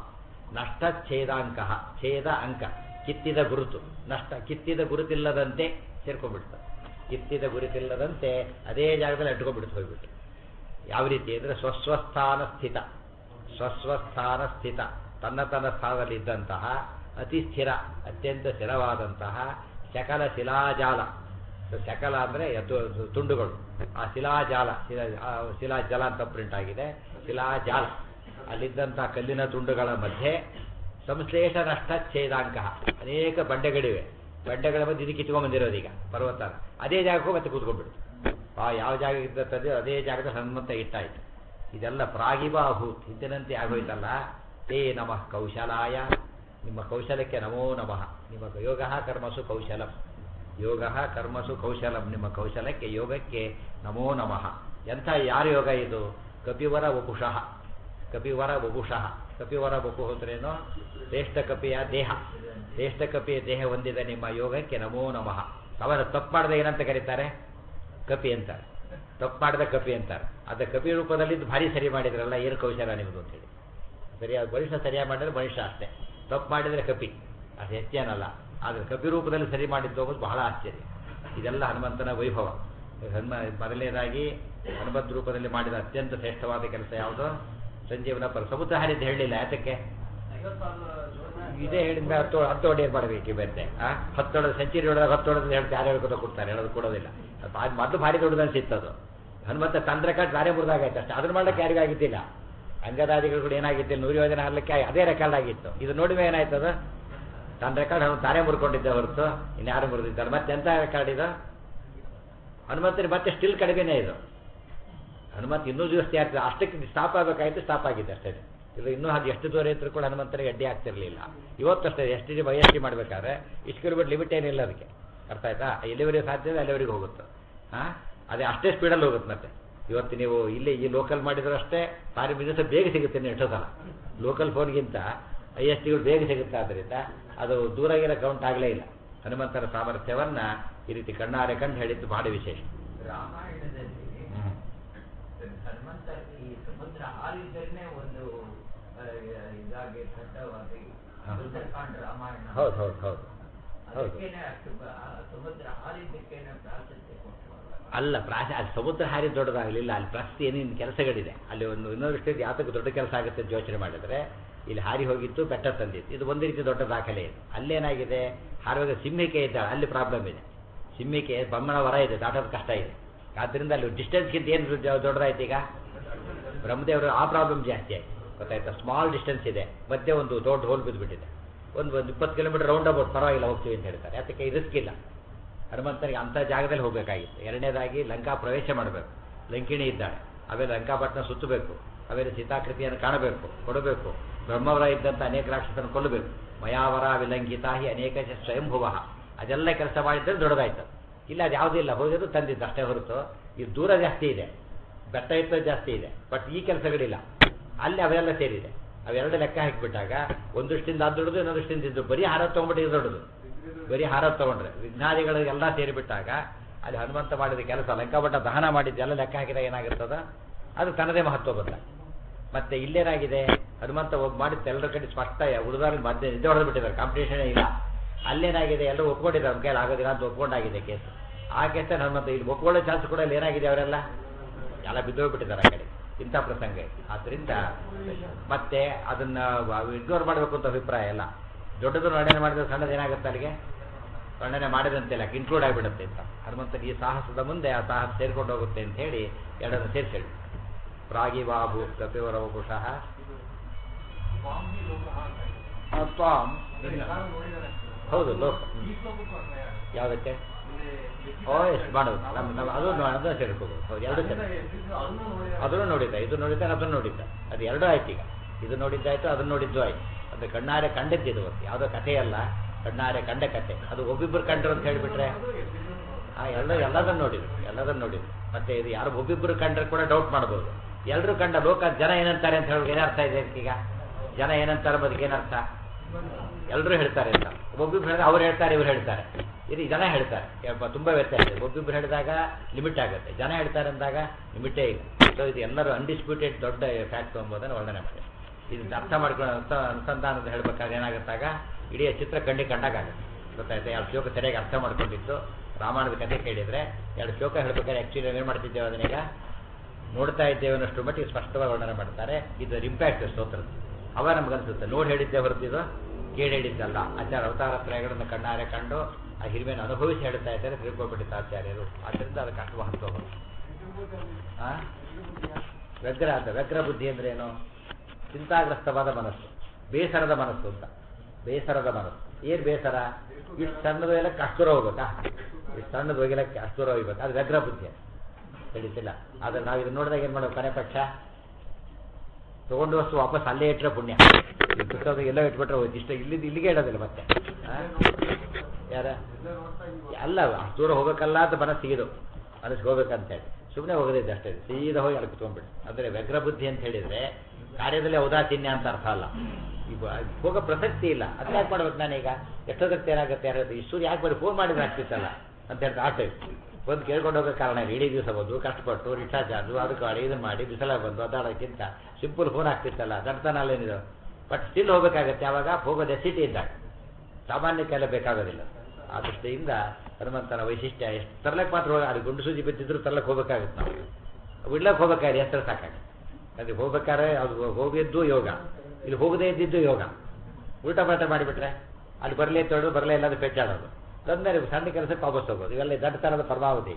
ನಷ್ಟಚ್ಛೇದಾಂಕ ಛೇದ ಅಂಕ ಕಿತ್ತಿದ ಗುರುತು ನಷ್ಟ ಕಿತ್ತಿದ ಗುರುತಿಲ್ಲದಂತೆ ಸೇರ್ಕೊಂಡ್ಬಿಡ್ತು ಕಿತ್ತಿದ ಗುರುತಿಲ್ಲದಂತೆ ಅದೇ ಜಾಗದಲ್ಲಿ ಅಂಟ್ಕೊಂಡ್ಬಿಡ್ತು ಹೋಗ್ಬಿಟ್ಟು ಯಾವ ರೀತಿ ಅಂದರೆ ಸ್ವಸ್ವಸ್ಥಾನ ಸ್ಥಿತ ಸ್ವಸ್ವಸ್ಥಾನ ಸ್ಥಿತ ತನ್ನ ತನ್ನ ಸ್ಥಾನದಲ್ಲಿ ಇದ್ದಂತಹ ಅತಿ ಸ್ಥಿರ ಅತ್ಯಂತ ಸ್ಥಿರವಾದಂತಹ ಶಕಲ ಶಿಲಾಜಾಲ ಶಕಲ ಅಂದರೆ ಎದ್ದು ತುಂಡುಗಳು ಆ ಶಿಲಾಜಾಲ ಶಿಲಾ ಆ ಶಿಲಾಜಲ ಅಂತ ಪ್ರಿಂಟ್ ಆಗಿದೆ ಶಿಲಾಜಾಲ ಅಲ್ಲಿದ್ದಂತಹ ಕಲ್ಲಿನ ತುಂಡುಗಳ ಮಧ್ಯೆ ಸಂಶ್ಲೇಷ ನಷ್ಟ ಛೇದಾಂಕ ಅನೇಕ ಬಂಡೆಗಳಿವೆ ಬಂಡೆಗಳ ಮಧ್ಯೆ ಇದಕ್ಕೆ ಕಿತ್ಕೊಂಡ್ಬಂದಿರೋದು ಈಗ ಪರ್ವತ ಅದೇ ಜಾಗಕ್ಕೂ ಮತ್ತೆ ಕೂತ್ಕೊಂಡ್ಬಿಡ್ತು ಆ ಯಾವ ಜಾಗ ಇದ್ದದ್ದು ಅದೇ ಜಾಗದ ಹನುಮಂತ ಇಟ್ಟಾಯ್ತು ಇದೆಲ್ಲ ಪ್ರಾಗಿಬಾಭೂತ್ ಹಿಂದಿನಂತೆ ಆಗೋಯ್ತಲ್ಲ ತೇ ನಮಃ ಕೌಶಲಾಯ ನಿಮ್ಮ ಕೌಶಲಕ್ಕೆ ನಮೋ ನಮಃ ನಿಮ್ಮ ಯೋಗ ಕರ್ಮಸು ಕೌಶಲಂ ಯೋಗ ಕರ್ಮಸು ಕೌಶಲಂ ನಿಮ್ಮ ಕೌಶಲಕ್ಕೆ ಯೋಗಕ್ಕೆ ನಮೋ ನಮಃ ಎಂಥ ಯಾರ ಯೋಗ ಇದು ಕಪಿವರ ವಪುಷಃ ಕಪಿವರ ವಪುಷಃ ಕಪಿವರ ವಪು ಅಂದ್ರೇನು ಶ್ರೇಷ್ಠ ಕಪಿಯ ದೇಹ ಶ್ರೇಷ್ಠ ಕಪಿಯ ದೇಹ ಹೊಂದಿದ ನಿಮ್ಮ ಯೋಗಕ್ಕೆ ನಮೋ ನಮಃ ಅವರ ತಪ್ಪು ಮಾಡದೆ ಏನಂತ ಕರೀತಾರೆ ಕಪಿ ಅಂತಾರೆ ತಪ್ಪು ಮಾಡಿದ ಕಪಿ ಅಂತಾರೆ ಅದ ಕಪಿ ರೂಪದಲ್ಲಿ ಭಾರಿ ಸರಿ ಮಾಡಿದ್ರಲ್ಲ ಏನು ಕೌಶಲ ನಿಮ್ಮದು ಅಂತೇಳಿ ಸರಿಯಾದ ಮನುಷ್ಯ ಸರಿಯಾಗಿ ಮಾಡಿದ್ರೆ ಮನುಷ್ಯ ಅಷ್ಟೇ ತಪ್ಪು ಮಾಡಿದರೆ ಕಪಿ ಅದು ಹೆಚ್ಚೇನಲ್ಲ ಆದರೆ ಕಪಿ ರೂಪದಲ್ಲಿ ಸರಿ ಮಾಡಿದ್ದು ಅನ್ನೋದು ಬಹಳ ಆಶ್ಚರ್ಯ ಇದೆಲ್ಲ ಹನುಮಂತನ ವೈಭವ ಹನುಮ ಮೊದಲನೇದಾಗಿ ಹನುಮಂತ ರೂಪದಲ್ಲಿ ಮಾಡಿದ ಅತ್ಯಂತ ಶ್ರೇಷ್ಠವಾದ ಕೆಲಸ ಯಾವುದು ಸಂಜೀವನ ಪರ ಸಮುದ್ರ ಹಾರಿದ್ದು ಹೇಳಲಿಲ್ಲ ಯಾತಕ್ಕೆ ಇದೇ ಹೇಳಿದ ಹತ್ತು ಹತ್ತು ಹೊಡೆಯೋದು ಮಾಡಬೇಕು ಬರ್ತೆ ಆ ಹತ್ತು ಹೊಡೆದು ಸೆಂಚುರಿ ಹೊಡೆದಾಗ ಹತ್ತು ಹೊಡೆದು ಹೇಳ್ತಾರೆ ಯಾರು ಹೇಳ್ಕೊತ ಕೊಡ್ತಾರೆ ಹೇಳೋದು ಕೊಡೋದಿಲ್ಲ ಅದು ಅದು ಮೊದಲು ಭಾರಿ ದೊಡ್ಡದು ಅನ್ಸಿತ್ತು ಅದು ಹನುಮಂತ ತಂದ್ರ ಕಟ್ ದಾರೆ ಮುರಿದಾಗೈತೆ ಅಷ್ಟೇ ಅದನ್ನ ಮಾಡ್ಲಿಕ್ಕೆ ಯಾರಿಗೂ ಆಗಿದ್ದಿಲ್ಲ ಅಂಗದಾದಿಗಳು ಕೂಡ ಏನಾಗಿದ್ದಿಲ್ಲ ನೂರು ಯೋಜನೆ ಹಾರ್ಲಿಕ್ಕೆ ಅದೇ ರೆಕಾರ್ಡ್ ಆಗಿತ್ತು ಇದು ನೋಡಿದ್ರೆ ಏನಾಯ್ತು ಅದು ತನ್ನ ರೆಕಾರ್ಡ್ ಅವನು ತಾನೇ ಮುರ್ಕೊಂಡಿದ್ದೆ ಹೊರತು ಇನ್ಯಾರು ಮುರಿದಿದ್ದಾರೆ ಮತ್ತೆ ಎಂತ ರೆಕಾರ್ಡ್ ಇದು ಹನುಮಂತನ ಮತ್ತೆ ಸ್ಟಿಲ್ ಕಡಿಮೆನೇ ಇದು ಹನುಮಂತ ಇನ್ನೂ ಜಾಸ್ತಿ ಆಗ್ತದೆ ಅಷ್ಟಕ್ಕೆ ಸ್ಟಾಪ್ ಆಗಬೇಕಾಯ್ತು ಸ್ಟಾಪ್ ಆಗಿದೆ ಅಷ್ಟೇ ಇದು ಇನ್ನೂ ಅದು ಎಷ್ಟು ದೂರ ಇದ್ರೂ ಕೂಡ ಹನುಮಂತನಿಗೆ ಅಡ್ಡಿ ಆಗ್ತಿರ್ಲಿಲ್ಲ ಇವತ್ತು ಅಷ್ಟೇ ಎಷ್ಟು ಜಿ ವೈ ಮಾಡಬೇಕಾದ್ರೆ ಇಷ್ಟು ಕಿಲೋಮೀಟರ್ ಲಿಮಿಟ್ ಏನಿಲ್ಲ ಅದಕ್ಕೆ ಅರ್ಥ ಆಯ್ತಾ ಎಲ್ಲಿವರೆಗೆ ಸಾಧ್ಯ ಇದೆ ಅಲ್ಲಿವರೆಗೆ ಹೋಗುತ್ತೆ ಹಾಂ ಅದೇ ಅಷ್ಟೇ ಸ್ಪೀಡಲ್ಲಿ ಹೋಗುತ್ತೆ ಮತ್ತೆ ಇವತ್ತು ನೀವು ಇಲ್ಲಿ ಈ ಲೋಕಲ್ ಮಾಡಿದ್ರು ಅಷ್ಟೇ ಸಾರಿ ಬಿಸ್ನೆಸ್ ಬೇಗ ಸಿಗುತ್ತೆ ನೀವು ಎಷ್ಟೋ ಸಲ ಲೋಕಲ್ ಫೋನ್ಗಿಂತ ಐ ಎಸ್ ಟಿಗಳು ಬೇಗ ಸಿಗುತ್ತೆ ಆದ್ದರಿಂದ ಅದು ದೂರ ಇರೋ ಕೌಂಟ್ ಆಗಲೇ ಇಲ್ಲ ಹನುಮಂತನ ಸಾಮರ್ಥ್ಯವನ್ನ ಈ ರೀತಿ ಕಣ್ಣಾರೆ ಕಂಡು ಹೇಳಿದ್ದು ಭಾಳ ವಿಶೇಷ ರಾಮಾಯಣದಲ್ಲಿ ಹ್ಮ್. ಹನುಮಂತ ಈ ಸಮುದ್ರ ಹಾಲಿದ್ದನ್ನೇ ಒಂದು ಆ, ಇದಾಗಿ ಖಂಡವಾಗಿ ಹಾ. ಸುಂದರಕಾಂಡ ರಾಮಾಯಣ ಹೌದು ಹೌದು ಹೌದು ಹೌದು ಅದಕ್ಕೇನೆ ಅಷ್ಟು ಬ- ಆ ಸಮುದ್ರ ಹಾಲಿದ್ದಕ್ಕೇನೆ ಪ್ರಾಶಸ್ತ್ಯ ಕೊಟ್ಟರು ಅಲ್ಲ ಪ್ರಾಶ ಅಲ್ಲಿ ಸಮುದ್ರ ಹಾರಿ ದೊಡ್ಡದಾಗಲಿಲ್ಲ ಅಲ್ಲಿ ಪ್ರಸ್ತಿ ಏನೇನು ಕೆಲಸಗಳಿದೆ ಅಲ್ಲಿ ಒಂದು ಇನ್ನೊಂದು ದೃಷ್ಟಿಯಿಂದ ಯಾತಕ್ಕೆ ದೊಡ್ಡ ಕೆಲಸ ಆಗುತ್ತೆ ಅಂತ ಯೋಚನೆ ಮಾಡಿದ್ರೆ ಇಲ್ಲಿ ಹಾರಿ ಹೋಗಿತ್ತು ಬೆಟ್ಟ ತಂದಿತ್ತು ಇದು ಒಂದು ರೀತಿ ದೊಡ್ಡ ದಾಖಲೆ ಇದೆ ಅಲ್ಲೇನಾಗಿದೆ ಹಾರುವಾಗ ಸಿಂಹಿಕೆ ಇದ್ದಾಳೆ ಅಲ್ಲಿ ಪ್ರಾಬ್ಲಮ್ ಇದೆ ಸಿಂಹಿಕೆ ಬಮ್ಮನ ವರ ಇದೆ ದಾಟೋದು ಕಷ್ಟ ಇದೆ ಆದ್ದರಿಂದ ಅಲ್ಲಿ ಡಿಸ್ಟೆನ್ಸ್ಗಿಂತ ಏನು ದೊಡ್ಡದಾಯ್ತು ಈಗ ಬ್ರಹ್ಮದೇವರು ಆ ಪ್ರಾಬ್ಲಮ್ ಜಾಸ್ತಿ ಆಯ್ತು ಗೊತ್ತಾಯ್ತಾ ಸ್ಮಾಲ್ ಡಿಸ್ಟೆನ್ಸ್ ಇದೆ ಮಧ್ಯೆ ಒಂದು ದೊಡ್ಡ ಹೋಲ್ ಬಿದ್ದುಬಿಟ್ಟಿದೆ ಒಂದು ಒಂದು ಇಪ್ಪತ್ತು ಕಿಲೋಮೀಟರ್ ರೌಂಡ್ ಅಬೌಟ್ ಪರವಾಗಿಲ್ಲ ಹೋಗ್ತೀವಿ ಅಂತ ಹೇಳ್ತಾರೆ ಅದಕ್ಕೆ ರಿಸ್ಕ್ ಇಲ್ಲ ಹನುಮಂತನಿಗೆ ಅಂಥ ಜಾಗದಲ್ಲಿ ಹೋಗಬೇಕಾಗಿತ್ತು ಎರಡನೇದಾಗಿ ಲಂಕಾ ಪ್ರವೇಶ ಮಾಡಬೇಕು ಲಂಕಿಣಿ ಇದ್ದಾಳೆ ಆಮೇಲೆ ಲಂಕಾಪಟ್ಟಣ ಸುತ್ತಬೇಕು ಆಮೇಲೆ ಸೀತಾಕೃತಿಯನ್ನು ಕಾಣಬೇಕು ಕೊಡಬೇಕು ಬ್ರಹ್ಮವರ ಇದ್ದಂಥ ಅನೇಕ ರಾಕ್ಷಸನ್ನು ಕೊಲ್ಲಬೇಕು ಮಯಾವರ ವಿಲಂಘಿತ ಹಿ ಅನೇಕ ಚ ಸ್ವಯಂಭುವ ಅದೆಲ್ಲ ಕೆಲಸ ಮಾಡಿದ್ರೆ ದೊಡ್ಡದಾಯ್ತು ಇಲ್ಲ ಅದು ಯಾವುದೂ ಇಲ್ಲ ಹೋಗೋದು ತಂದಿದ್ದು ಅಷ್ಟೇ ಹೊರತು ಇದು ದೂರ ಜಾಸ್ತಿ ಇದೆ ಬೆಟ್ಟ ಎತ್ತ ಜಾಸ್ತಿ ಇದೆ ಬಟ್ ಈ ಕೆಲಸಗಳಿಲ್ಲ ಅಲ್ಲಿ ಅವೆಲ್ಲ ಸೇರಿದೆ ಅವೆರಡು ಲೆಕ್ಕ ಹಾಕಿಬಿಟ್ಟಾಗ ಒಂದು ದೃಷ್ಟಿಯಿಂದ ಅದು ದೊಡ್ಡದು ಇನ್ನೊಂದು ದೃಷ್ಟಿಯಿಂದ ಇದು ಬರೀ ಹಾರ ತೊಗೊಂಡ್ಬಿಟ್ಟು ಇದು ದೊಡ್ಡದು ಬರೀ ಹಾರ ತಗೊಂಡ್ರೆ ವಿಜ್ಞಾನಿಗಳಿಗೆಲ್ಲ ಸೇರಿಬಿಟ್ಟಾಗ ಅಲ್ಲಿ ಹನುಮಂತ ಮಾಡಿದ ಕೆಲಸ ಲಂಕಾಪಟ್ಟ ದಹನ ಮಾಡಿದ್ದೆಲ್ಲ ಲೆಕ್ಕ ಹಾಕಿದಾಗ ಏನಾಗುತ್ತದ ಅದು ತನ್ನದೇ ಮಹತ್ವ ಬಂದ ಮತ್ತೆ ಇಲ್ಲೇನಾಗಿದೆ ಹನುಮಂತ ಒಬ್ಬ ಮಾಡಿದ್ದು ಎಲ್ಲರ ಕಡೆ ಸ್ಪಷ್ಟ ಉಳಿದಾರ ಮಧ್ಯೆ ನಿದ್ದೆ ಹೊಡೆದು ಬಿಟ್ಟಿದ್ದಾರೆ ಕಾಂಪಿಟೇಷನ್ ಇಲ್ಲ ಅಲ್ಲೇನಾಗಿದೆ ಎಲ್ಲರೂ ಒಪ್ಕೊಂಡಿದ್ದಾರೆ ನಮ್ಮ ಕೈಲಿ ಆಗೋದಿಲ್ಲ ಅಂತ ಒಪ್ಕೊಂಡಾಗಿದೆ ಕೇಸ್ ಆ ಕೇಸ ಹನುಮಂತ ಇಲ್ಲಿ ಒಪ್ಕೊಳ್ಳೋ ಚಾನ್ಸ್ ಕೂಡ ಇಲ್ಲಿ ಏನಾಗಿದೆ ಅವರೆಲ್ಲ ಎಲ್ಲ ಬಿದ್ದೋಗ್ಬಿಟ್ಟಿದ್ದಾರೆ ಆ ಕಡೆ ಇಂಥ ಪ್ರಸಂಗ ಇದೆ. ಆದ್ರಿಂದ ಮತ್ತೆ ಅದನ್ನ ಇಗ್ನೋರ್ ಮಾಡಬೇಕು ಅಂತ ಅಭಿಪ್ರಾಯ ಇಲ್ಲ ದೊಡ್ಡದು ವರ್ಣನೆ ಮಾಡಿದ್ರೆ ಸಣ್ಣದು ಏನಾಗುತ್ತೆ ಅಲ್ಲಿಗೆ ವರ್ಣನೆ ಮಾಡಿದಂತೆಲ್ಲ ಇನ್ಕ್ಲೂಡ್ ಆಗಿಬಿಡುತ್ತೆ ಅಂತ ಹನುಮಂತನ ಈ ಸಾಹಸದ ಮುಂದೆ ಆ ಸಾಹಸ ಸೇರ್ಕೊಂಡು ಹೋಗುತ್ತೆ ಅಂತ ಹೇಳಿ ಎರಡನ್ನು ಸೇರಿಸಿ ಪ್ರಾಗಿವಾಭು ಕಪಿವರವ ಕುಶಃ ಸ್ವಾಮಿ ಲೋಕಃ ಅಂತ ಇದೆ. ತ್ವಾಂ ಅದನ್ನ ಎಲ್ಲರೂ ನೋಡಿದ್ದಾರೆ. ಹೌದು ಲೋಕ ಈ ಶ್ಲೋಕಕ್ಕೂ ಅನ್ವಯ. ಯಾವುದಕ್ಕೆ ಇಲ್ಲಿ ಓ ಎಷ್ಟು ಮಾಡೋದು ನಮ್ಮ ನಮ್ಮ ಅದು ಅದನ್ನು ಸೇರ್ಕೋಬೋದು ಹೌದು ಎರಡು ಅದನ್ನ ಚೆನ್ನಾಗಿ ಎದ್ದಿದ್ದು ಅದನ್ನು ನೋಡಿದ್ದಾರೆ. ಅದನ್ನು ನೋಡಿದ್ದ ಇದು ನೋಡಿದ್ದ ಅದನ್ನು ನೋಡಿದ್ದ ಅದು ಎರಡೂ ಆಯ್ತು ಈಗ ಇದು ನೋಡಿದ್ದಾಯ್ತು ಅದನ್ನು ನೋಡಿದ್ದು ಆಯ್ತು ಅದು ಕಣ್ಣಾರೆ ಕಂಡದ್ದು ಇದು ಯಾವುದೋ ಕಥೆಯಲ್ಲ ಕಣ್ಣಾರೆ ಕಂಡ ಕಥೆ ಅದು ಒಬ್ಬಿಬ್ಬರು ಕಂಡ್ರು ಅಂತ ಹೇಳಿಬಿಟ್ರೆ ಅದು ಎದ್ದಿದ್ದು ಆ ಎಲ್ಲ ಎಲ್ಲದನ್ನು ನೋಡಿದ್ರು ಎಲ್ಲದನ್ನು ನೋಡಿದ್ರು ಮತ್ತೆ ಇದು ಯಾರು ಒಬ್ಬಿಬ್ಬರು ಕಂಡ್ರೆ ಕೂಡ ಡೌಟ್ ಮಾಡ್ಬೋದು ಎಲ್ಲರೂ ಕಂಡ ಲೋಕ ಜನ ಏನಂತಾರೆ ಅಂತ ಹೇಳಿ ಏನರ್ಥ ಇದೆ ಈಗ ಜನ ಏನಂತಾರೆ ಅದಕ್ಕೆ ಏನರ್ಥ ಎಲ್ಲರೂ ಹೇಳ್ತಾರೆ ಅಂತ ಒಬ್ಬೊಬ್ರು ಹೇಳಿದ್ರೆ ಅವ್ರು ಹೇಳ್ತಾರೆ ಇವ್ರು ಹೇಳ್ತಾರೆ ಇದು ಜನ ಹೇಳ್ತಾರೆ ಯಪ್ಪ ತುಂಬಾ ವ್ಯತ್ಯಾಸ ಇದೆ ಒಬ್ಬೊಬ್ರು ಹೇಳಿದಾಗ ಲಿಮಿಟ್ ಆಗುತ್ತೆ ಜನ ಹೇಳ್ತಾರೆ ಅಂದಾಗ ಲಿಮಿಟೇ ಇಲ್ಲ ಸೊ ಇದು ಎಲ್ಲರೂ ಅನ್ಡಿಸ್ಪ್ಯೂಟೆಡ್ ದೊಡ್ಡ ಫ್ಯಾಕ್ಟ್ ಎಂಬುದನ್ನು ವರ್ಣನೆ ಮಾಡಿ ಇದನ್ನ ಅರ್ಥ ಮಾಡ್ಕೊಂಡು ಅರ್ಥ ಅನುಸಂಧಾನದ ಹೇಳ್ಬೇಕಾದ್ರೆ ಏನಾಗುತ್ತಾಗ ಇಡೀ ಚಿತ್ರ ಕಣ್ಣಿಗೆ ಕಂಡಾಗುತ್ತೆ ಗೊತ್ತಾಯ್ತಾ ಎರಡು ಶ್ಲೋಕ ಸರಿಯಾಗಿ ಅರ್ಥ ಮಾಡ್ಕೊಂಡಿದ್ದು ರಾಮಾಯಣದ ಕಥೆ ಕೇಳಿದ್ರೆ ಎರಡು ಶ್ಲೋಕ ಹೇಳ್ಬೇಕಾದ್ರೆ ಆ್ಯಕ್ಚುಲಿ ಏನು ಮಾಡ್ತಿದ್ದೇವೆ ಅದನ್ನೀಗ ನೋಡ್ತಾ ಇದ್ದೇವೆ ಅನ್ನೋಷ್ಟು ಮಟ್ಟಿಗೆ ಸ್ಪಷ್ಟವಾಗಿ ವರ್ಣನೆ ಮಾಡ್ತಾರೆ ಇದು ಇಂಪ್ಯಾಕ್ಟ್ ಸ್ತೋತ್ರದ ಅವ ನಮ್ಗೆ ಅನ್ಸುತ್ತೆ ನೋಡಿ ಹೇಳಿದ್ದೆ ಹೊರತಿದ್ದು ಕೇಳಿ ಹೇಳಿದ್ದಲ್ಲ ಆಚಾರ್ಯ ಅವತಾರ ತ್ರಯಗಳನ್ನು ಕಣ್ಣಾರೆ ಕಂಡು ಆ ಹಿರಿಮೆಯನ್ನು ಅನುಭವಿಸಿ ಹೇಳ್ತಾ ಇದ್ದಾರೆ ತಿರುಗೋಬಿಟ್ಟಿದ್ದ ಆಚಾರ್ಯರು ಆದ್ದರಿಂದ ಅದಕ್ಕೆ ಅಷ್ಟು ಮಹತ್ವ ಬಂತು ಆ? ವ್ಯಗ್ರ ಅಂತ ವ್ಯಗ್ರ ಬುದ್ಧಿ ಅಂದ್ರೆ ಏನು ಚಿಂತಾಗ್ರಸ್ತವಾದ ಮನಸ್ಸು ಬೇಸರದ ಮನಸ್ಸು ಅಂತ ಬೇಸರದ ಮನಸ್ಸು ಏನ್ ಬೇಸರ ಇಷ್ಟು ಸಣ್ಣದು ಎಲ್ಲ ಅಷ್ಟು ದೂರ ಹೋಗ್ಬೇಕಾ ಇಷ್ಟು ಸಣ್ಣದು ಹೋಗಿಲ್ಲಕ್ಕೆ ಅಷ್ಟು ದೂರ ಹೋಗ್ಬೇಕು ಅದು ವ್ಯಗ್ರ ಬುದ್ಧಿ ಅಂತ ತಿಳಿತಿಲ್ಲ ಆದ್ರೆ ನಾವು ಇದನ್ನ ನೋಡಿದಾಗ ಏನ್ ಮಾಡೋದು ಕೊನೆ ಪಕ್ಷ ತಗೊಂಡು ವಸ್ತು ವಾಪಸ್ ಅಲ್ಲೇ ಇಟ್ಟರೆ ಪುಣ್ಯ ಈ ಪುಸ್ತಕ ಎಲ್ಲ ಇಟ್ಬಿಟ್ರೆ ಹೋಯ್ತು ಇಷ್ಟ ಇಲ್ಲಿದ್ದು ಇಲ್ಲಿಗೆ ಇಡೋದಿಲ್ಲ ಮತ್ತೆ ಆ? ಯಾರ ಅಲ್ಲ ಅಷ್ಟು ದೂರ ಹೋಗ್ಬೇಕಲ್ಲ ಅಂತ ಮನಸ್ಸಿಗಿದು ಮನಸ್ಸಿಗೆ ಹೋಗ್ಬೇಕಂತೇಳಿ ಸುಮ್ಮನೆ ಹೋಗೋದಿದ್ದೆ ಅಷ್ಟೇ ಸೀದಾ ಹೋಗಿ ಅಲ್ಲಿ ಕುತ್ಕೊಂಡ್ಬಿಡಿ ಅಂದ್ರೆ ವ್ಯಗ್ರ ಬುದ್ಧಿ ಅಂತ ಹೇಳಿದ್ರೆ ಕಾರ್ಯದಲ್ಲಿ ಔದಾಸೀನ್ಯ ಅಂತ ಅರ್ಥ ಅಲ್ಲ ಈಗ ಹೋಗೋ ಪ್ರಸಕ್ತಿ ಇಲ್ಲ ಅದನ್ನ ಯಾಕೆ ಮಾಡ್ಬೇಕು ನಾನೀಗ ಎಷ್ಟೊತ್ತಕ್ಕೆ ಏನಾಗುತ್ತೆ ಯಾರು ಇಷ್ಟು ಯಾಕೆ ಬರೀ ಫೋನ್ ಮಾಡಿದ್ರೆ ಆಗ್ತಿತ್ತಲ್ಲ ಅಂತ ಹೇಳ್ತಾ ಆಟ ಬಂದು ಕೇಳ್ಕೊಂಡು ಹೋಗೋ ಕಾರಣ ಇಲ್ಲ ಇಡೀ ದಿವಸ ಬಂದು ಕಷ್ಟಪಟ್ಟು ರಿಕ್ಷಾ ಚಾರ್ಜು ಅದಕ್ಕೆ ಮಾಡಿ ಇದನ್ನ ಮಾಡಿ ಬಿಸಿಲಾಗ ಬಂದು ಅದಾಡೋಕ್ಕಿಂತ ಸಿಂಪಲ್ ಫೋನ್ ಆಗ್ತಿತ್ತಲ್ಲ ದಡ್ತನ ಅಲ್ಲೇನಿದು ಬಟ್ ಸ್ಟಿಲ್ ಹೋಗ್ಬೇಕಾಗತ್ತೆ ಯಾವಾಗ ಹೋಗೋದೇ ಸಿಟಿ ಇದ್ದಾಗ ಸಾಮಾನ್ಯಕ್ಕೆಲ್ಲ ಬೇಕಾಗೋದಿಲ್ಲ ಆ ದೃಷ್ಟಿಯಿಂದ ಹನುಮಂತನ ವೈಶಿಷ್ಟ್ಯ ಎಷ್ಟು ತರ್ಲಕ್ಕೆ ಮಾತ್ರ ಹೋಗ ಅಲ್ಲಿ ಗುಂಡು ಸೂಜಿ ಬಿದ್ದಿದ್ರು ತರ್ಲಕ್ಕೆ ಹೋಗ್ಬೇಕಾಗುತ್ತೆ ನಾವು ಬಿಡ್ಲಕ್ಕೆ ಹೋಗ್ಬೇಕಾದ್ರೆ ಹೆಸರು ಸಾಕಾಗ ಅದಕ್ಕೆ ಹೋಗ್ಬೇಕಾದ್ರೆ ಅದು ಹೋಗಿದ್ದು ಯೋಗ ಇಲ್ಲಿ ಹೋಗದೇ ಇದ್ದಿದ್ದು ಯೋಗ ಉಲ್ಟಾ ಪಾಲ್ಟ ಮಾಡಿಬಿಟ್ರೆ ಅಲ್ಲಿ ಬರಲೇ ತೊಳೆದು ಬರಲೇ ಇಲ್ಲದ ಪೆಚ್ಚಾಡೋದು ತಂದರೆ ಸಣ್ಣ ಕೆಲಸಕ್ಕೆ ವಾಪಸ್ ಹೋಗೋದು ಇವೆಲ್ಲ ದಡ್ಡತನದ ಪರಮಾವಧಿ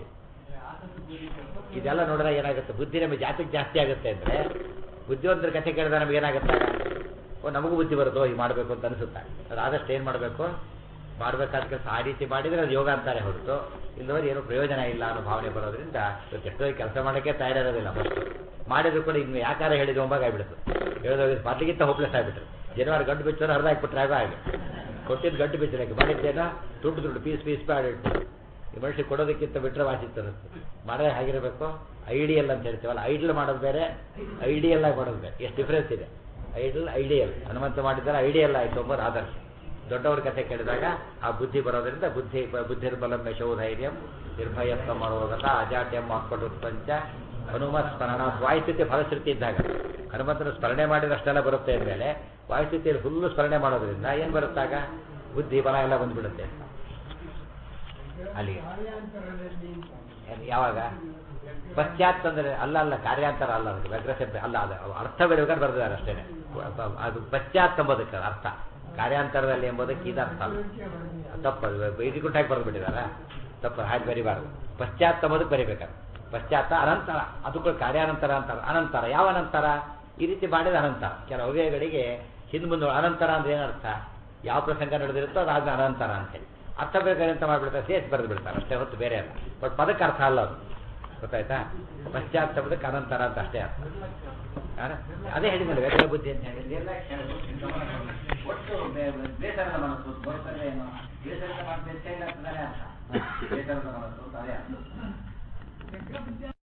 ಇದೆಲ್ಲ ನೋಡಿದ್ರೆ ಏನಾಗುತ್ತೆ ಬುದ್ಧಿ ನಮಗೆ ಜಾತಿಗೆ ಜಾಸ್ತಿ ಆಗುತ್ತೆ ಅಂದ್ರೆ ಬುದ್ಧಿವಂತರ ಕಥೆ ಕೇಳಿದ್ರೆ ನಮಗೆ ಏನಾಗುತ್ತೆ ಓ ನಮಗೂ ಬುದ್ಧಿ ಬರುತ್ತೋ ಹೀಗೆ ಮಾಡಬೇಕು ಅಂತ ಅನಿಸುತ್ತೆ ಅದು ಆದಷ್ಟು ಏನು ಮಾಡಬೇಕು ಮಾಡಬೇಕಾದ ಕೆಲಸ ಆ ರೀತಿ ಮಾಡಿದರೆ ಅದು ಯೋಗ ಅಂತಾರೆ ಹೊರತು ಇಲ್ಲವರು ಏನೂ ಪ್ರಯೋಜನ ಇಲ್ಲ ಅನ್ನೋ ಭಾವನೆ ಬರೋದ್ರಿಂದ ಇವತ್ತು ಎಷ್ಟೋ ಕೆಲಸ ಮಾಡೋಕ್ಕೆ ತಯಾರಿರೋದಿಲ್ಲ ಫಸ್ಟ್ ಮಾಡಿದ್ರು ಕೂಡ ಇನ್ನು ಯಾಕಾರ ಹೇಳಿದ ಒಂಬಾಗ ಆಗ್ಬಿಡುತ್ತೆ ಹೇಳೋದು ಮೊದಲಿಗಿಂತ ಹೋಪ್ಲೆಸ್ ಆಗಿಬಿಟ್ರು ಜನವಾರ ಗಂಟು ಬಿಚ್ಚೋರು ಅರ್ಧ ಹಾಕ್ಬಿಟ್ರೆ ಆಗ ಹಾಗೆ ಕೊಟ್ಟಿದ್ದು ಗಂಟು ಬಿಚ್ಚಲಿಕ್ಕೆ ಮಾಡಿದ್ದೇನೋ ದುಡ್ಡು ದುಡ್ಡು ಪೀಸ್ ಪೀಸ್ ಮಾಡಿಟ್ಟು ಈ ಮನುಷ್ಯ ಕೊಡೋದಕ್ಕಿಂತ ಬಿಟ್ಟರೆ ವಾಸಿತ್ತು ಅನಿಸ್ತು ಮಾಡೇ ಹಾಗಿರಬೇಕು ಐಡಿಯಲ್ ಅಂತ ಹೇಳ್ತೀವಲ್ಲ ಐಡಲ್ ಮಾಡೋದು ಬೇರೆ ಐಡಿಯಲ್ ಆಗಿ ಮಾಡೋದು ಬೇರೆ ಎಷ್ಟು ಡಿಫ್ರೆನ್ಸ್ ಇದೆ ಐಡಲ್ ಐಡಿಯಲ್ ಹನುಮಂತ ಮಾಡಿದ್ದಾರೆ ಐಡಿಯಲ್ ಆಯಿತು ಎಂಬುದು ಆದರ್ಶ ದೊಡ್ಡವ್ರ ಕಥೆ ಕೇಳಿದಾಗ ಆ ಬುದ್ಧಿ ಬರೋದ್ರಿಂದ ಬುದ್ಧಿ ಬುದ್ಧಿರ್ಬಲಂ ಯಶೋಧೈರ್ಯಂ ನಿರ್ಭಯತ್ವ ಮನೋಗತ ಅಜಾಟ್ಯಂ ಮಕ್ಕಳು ಪಂಚ ಹನುಮ ಸ್ಮರಣ ವಾಯುಸ್ಥಿತಿ ಫಲಶ್ರುತಿ ಇದ್ದಾಗ ಹನುಮಂತನ ಸ್ಮರಣೆ ಮಾಡಿದಷ್ಟೆಲ್ಲ ಬರುತ್ತೆ ಅಂದಮೇಲೆ ವಾಯುಸ್ಥಿತಿಯಲ್ಲಿ ಫುಲ್ಲು ಸ್ಮರಣೆ ಮಾಡೋದ್ರಿಂದ ಏನು ಬರುತ್ತಾಗ ಬುದ್ಧಿ ಬಲ ಎಲ್ಲ ಬಂದ್ಬಿಡುತ್ತೆ ಅಲ್ಲಿಗೆ ಕಾರ್ಯಾಂತರದಲ್ಲಿ ಏನ್ ಯಾವಾಗ ಪಶ್ಚಾತ್ ಅಂದ್ರೆ ಅಲ್ಲ ಅಲ್ಲ ಕಾರ್ಯಾಂತರ ಅಲ್ಲ ಅದಕ್ಕೆ ವ್ಯಗ್ರ ಶಬ್ದ ಅಲ್ಲ ಅದು ಅರ್ಥ ಬೆಳಬೇಕಾದ್ರೆ ಬರೆದಿದ್ದಾರೆ ಅಷ್ಟೇ ಅದು ಪಶ್ಚಾತ್ ಎಂಬುದಕ್ಕೆ ಅರ್ಥ ಕಾರ್ಯಾಂತರದಲ್ಲಿ ಎಂಬುದಕ್ಕೆ ಇದು ಅರ್ಥ ಅಲ್ಲ ತಪ್ಪದು ಬೈದಿಗುಟ್ಟಾಗಿ ಬರೆದು ಬಿಟ್ಟಿದಾರ ತಪ್ಪು ಹಾಗೆ ಬರಿಬಾರ್ದು ಪಶ್ಚಾತ್ ಎಂಬುದಕ್ಕೆ ಬರಿಬೇಕಾದ್ರೆ ಪಶ್ಚಾತ್ತ ಅನಂತರ ಅದಕ್ಕೂ ಕಾರ್ಯಾನಂತರ ಅಂತಾರೆ ಅನಂತರ ಯಾವ ಅನಂತರ ಈ ರೀತಿ ಮಾಡಿದ ಅನಂತರ ಕೆಲವು ಅವ್ಯಯಗಳಿಗೆ ಹಿಂದೆ ಮುಂದೆ ಅನಂತರ ಅಂದ್ರೆ ಏನರ್ಥ ಯಾವ ಪ್ರಸಂಗ ನಡೆದಿರುತ್ತೋ ಅದಾದ್ಮೇಲೆ ಅನಂತರ ಅಂತೇಳಿ ಅರ್ಥ ಬೇಕಾದ್ರೆ ಅಂತ ಮಾಡ್ಬಿಡ್ತಾರೆ ಸೇರಿಸಿ ಬರೆದು ಬಿಡ್ತಾರೆ ಅಷ್ಟೇ ಹೊತ್ತು ಬೇರೆ ಅಲ್ಲ ಬಟ್ ಪದಕ್ಕೆ ಅರ್ಥ ಅಲ್ಲ ಅದು ಗೊತ್ತಾಯ್ತಾ ಪಶ್ಚಾತ್ ಶಬ್ದಕ್ಕೆ ಅನಂತರ ಅಂತ ಅಷ್ಟೇ ಅರ್ಥ ಆ? ಅದೇ ಹೇಳಿದ್ನಲ್ಲ ವ್ಯಕ್ತ ಬುದ್ಧಿ ಅಂತ ಹೇಳಿ ಇದೆಲ್ಲ ಕೇಳ್ಬೋದು. ಒಟ್ಟು ಬೇ- ಬೇಸರದ ಮನಸ್ಸು ಗೋಚರ ಏನು ಬೇಸರದ ಮನಸ್ಸು ಅಂತ ಇಲ್ಲ ಅಂತಾನೆ ಅರ್ಥ ಬೇಸರದ ಮನಸ್ಸು ಅಂತ ಅದೇ ಅರ್ಥ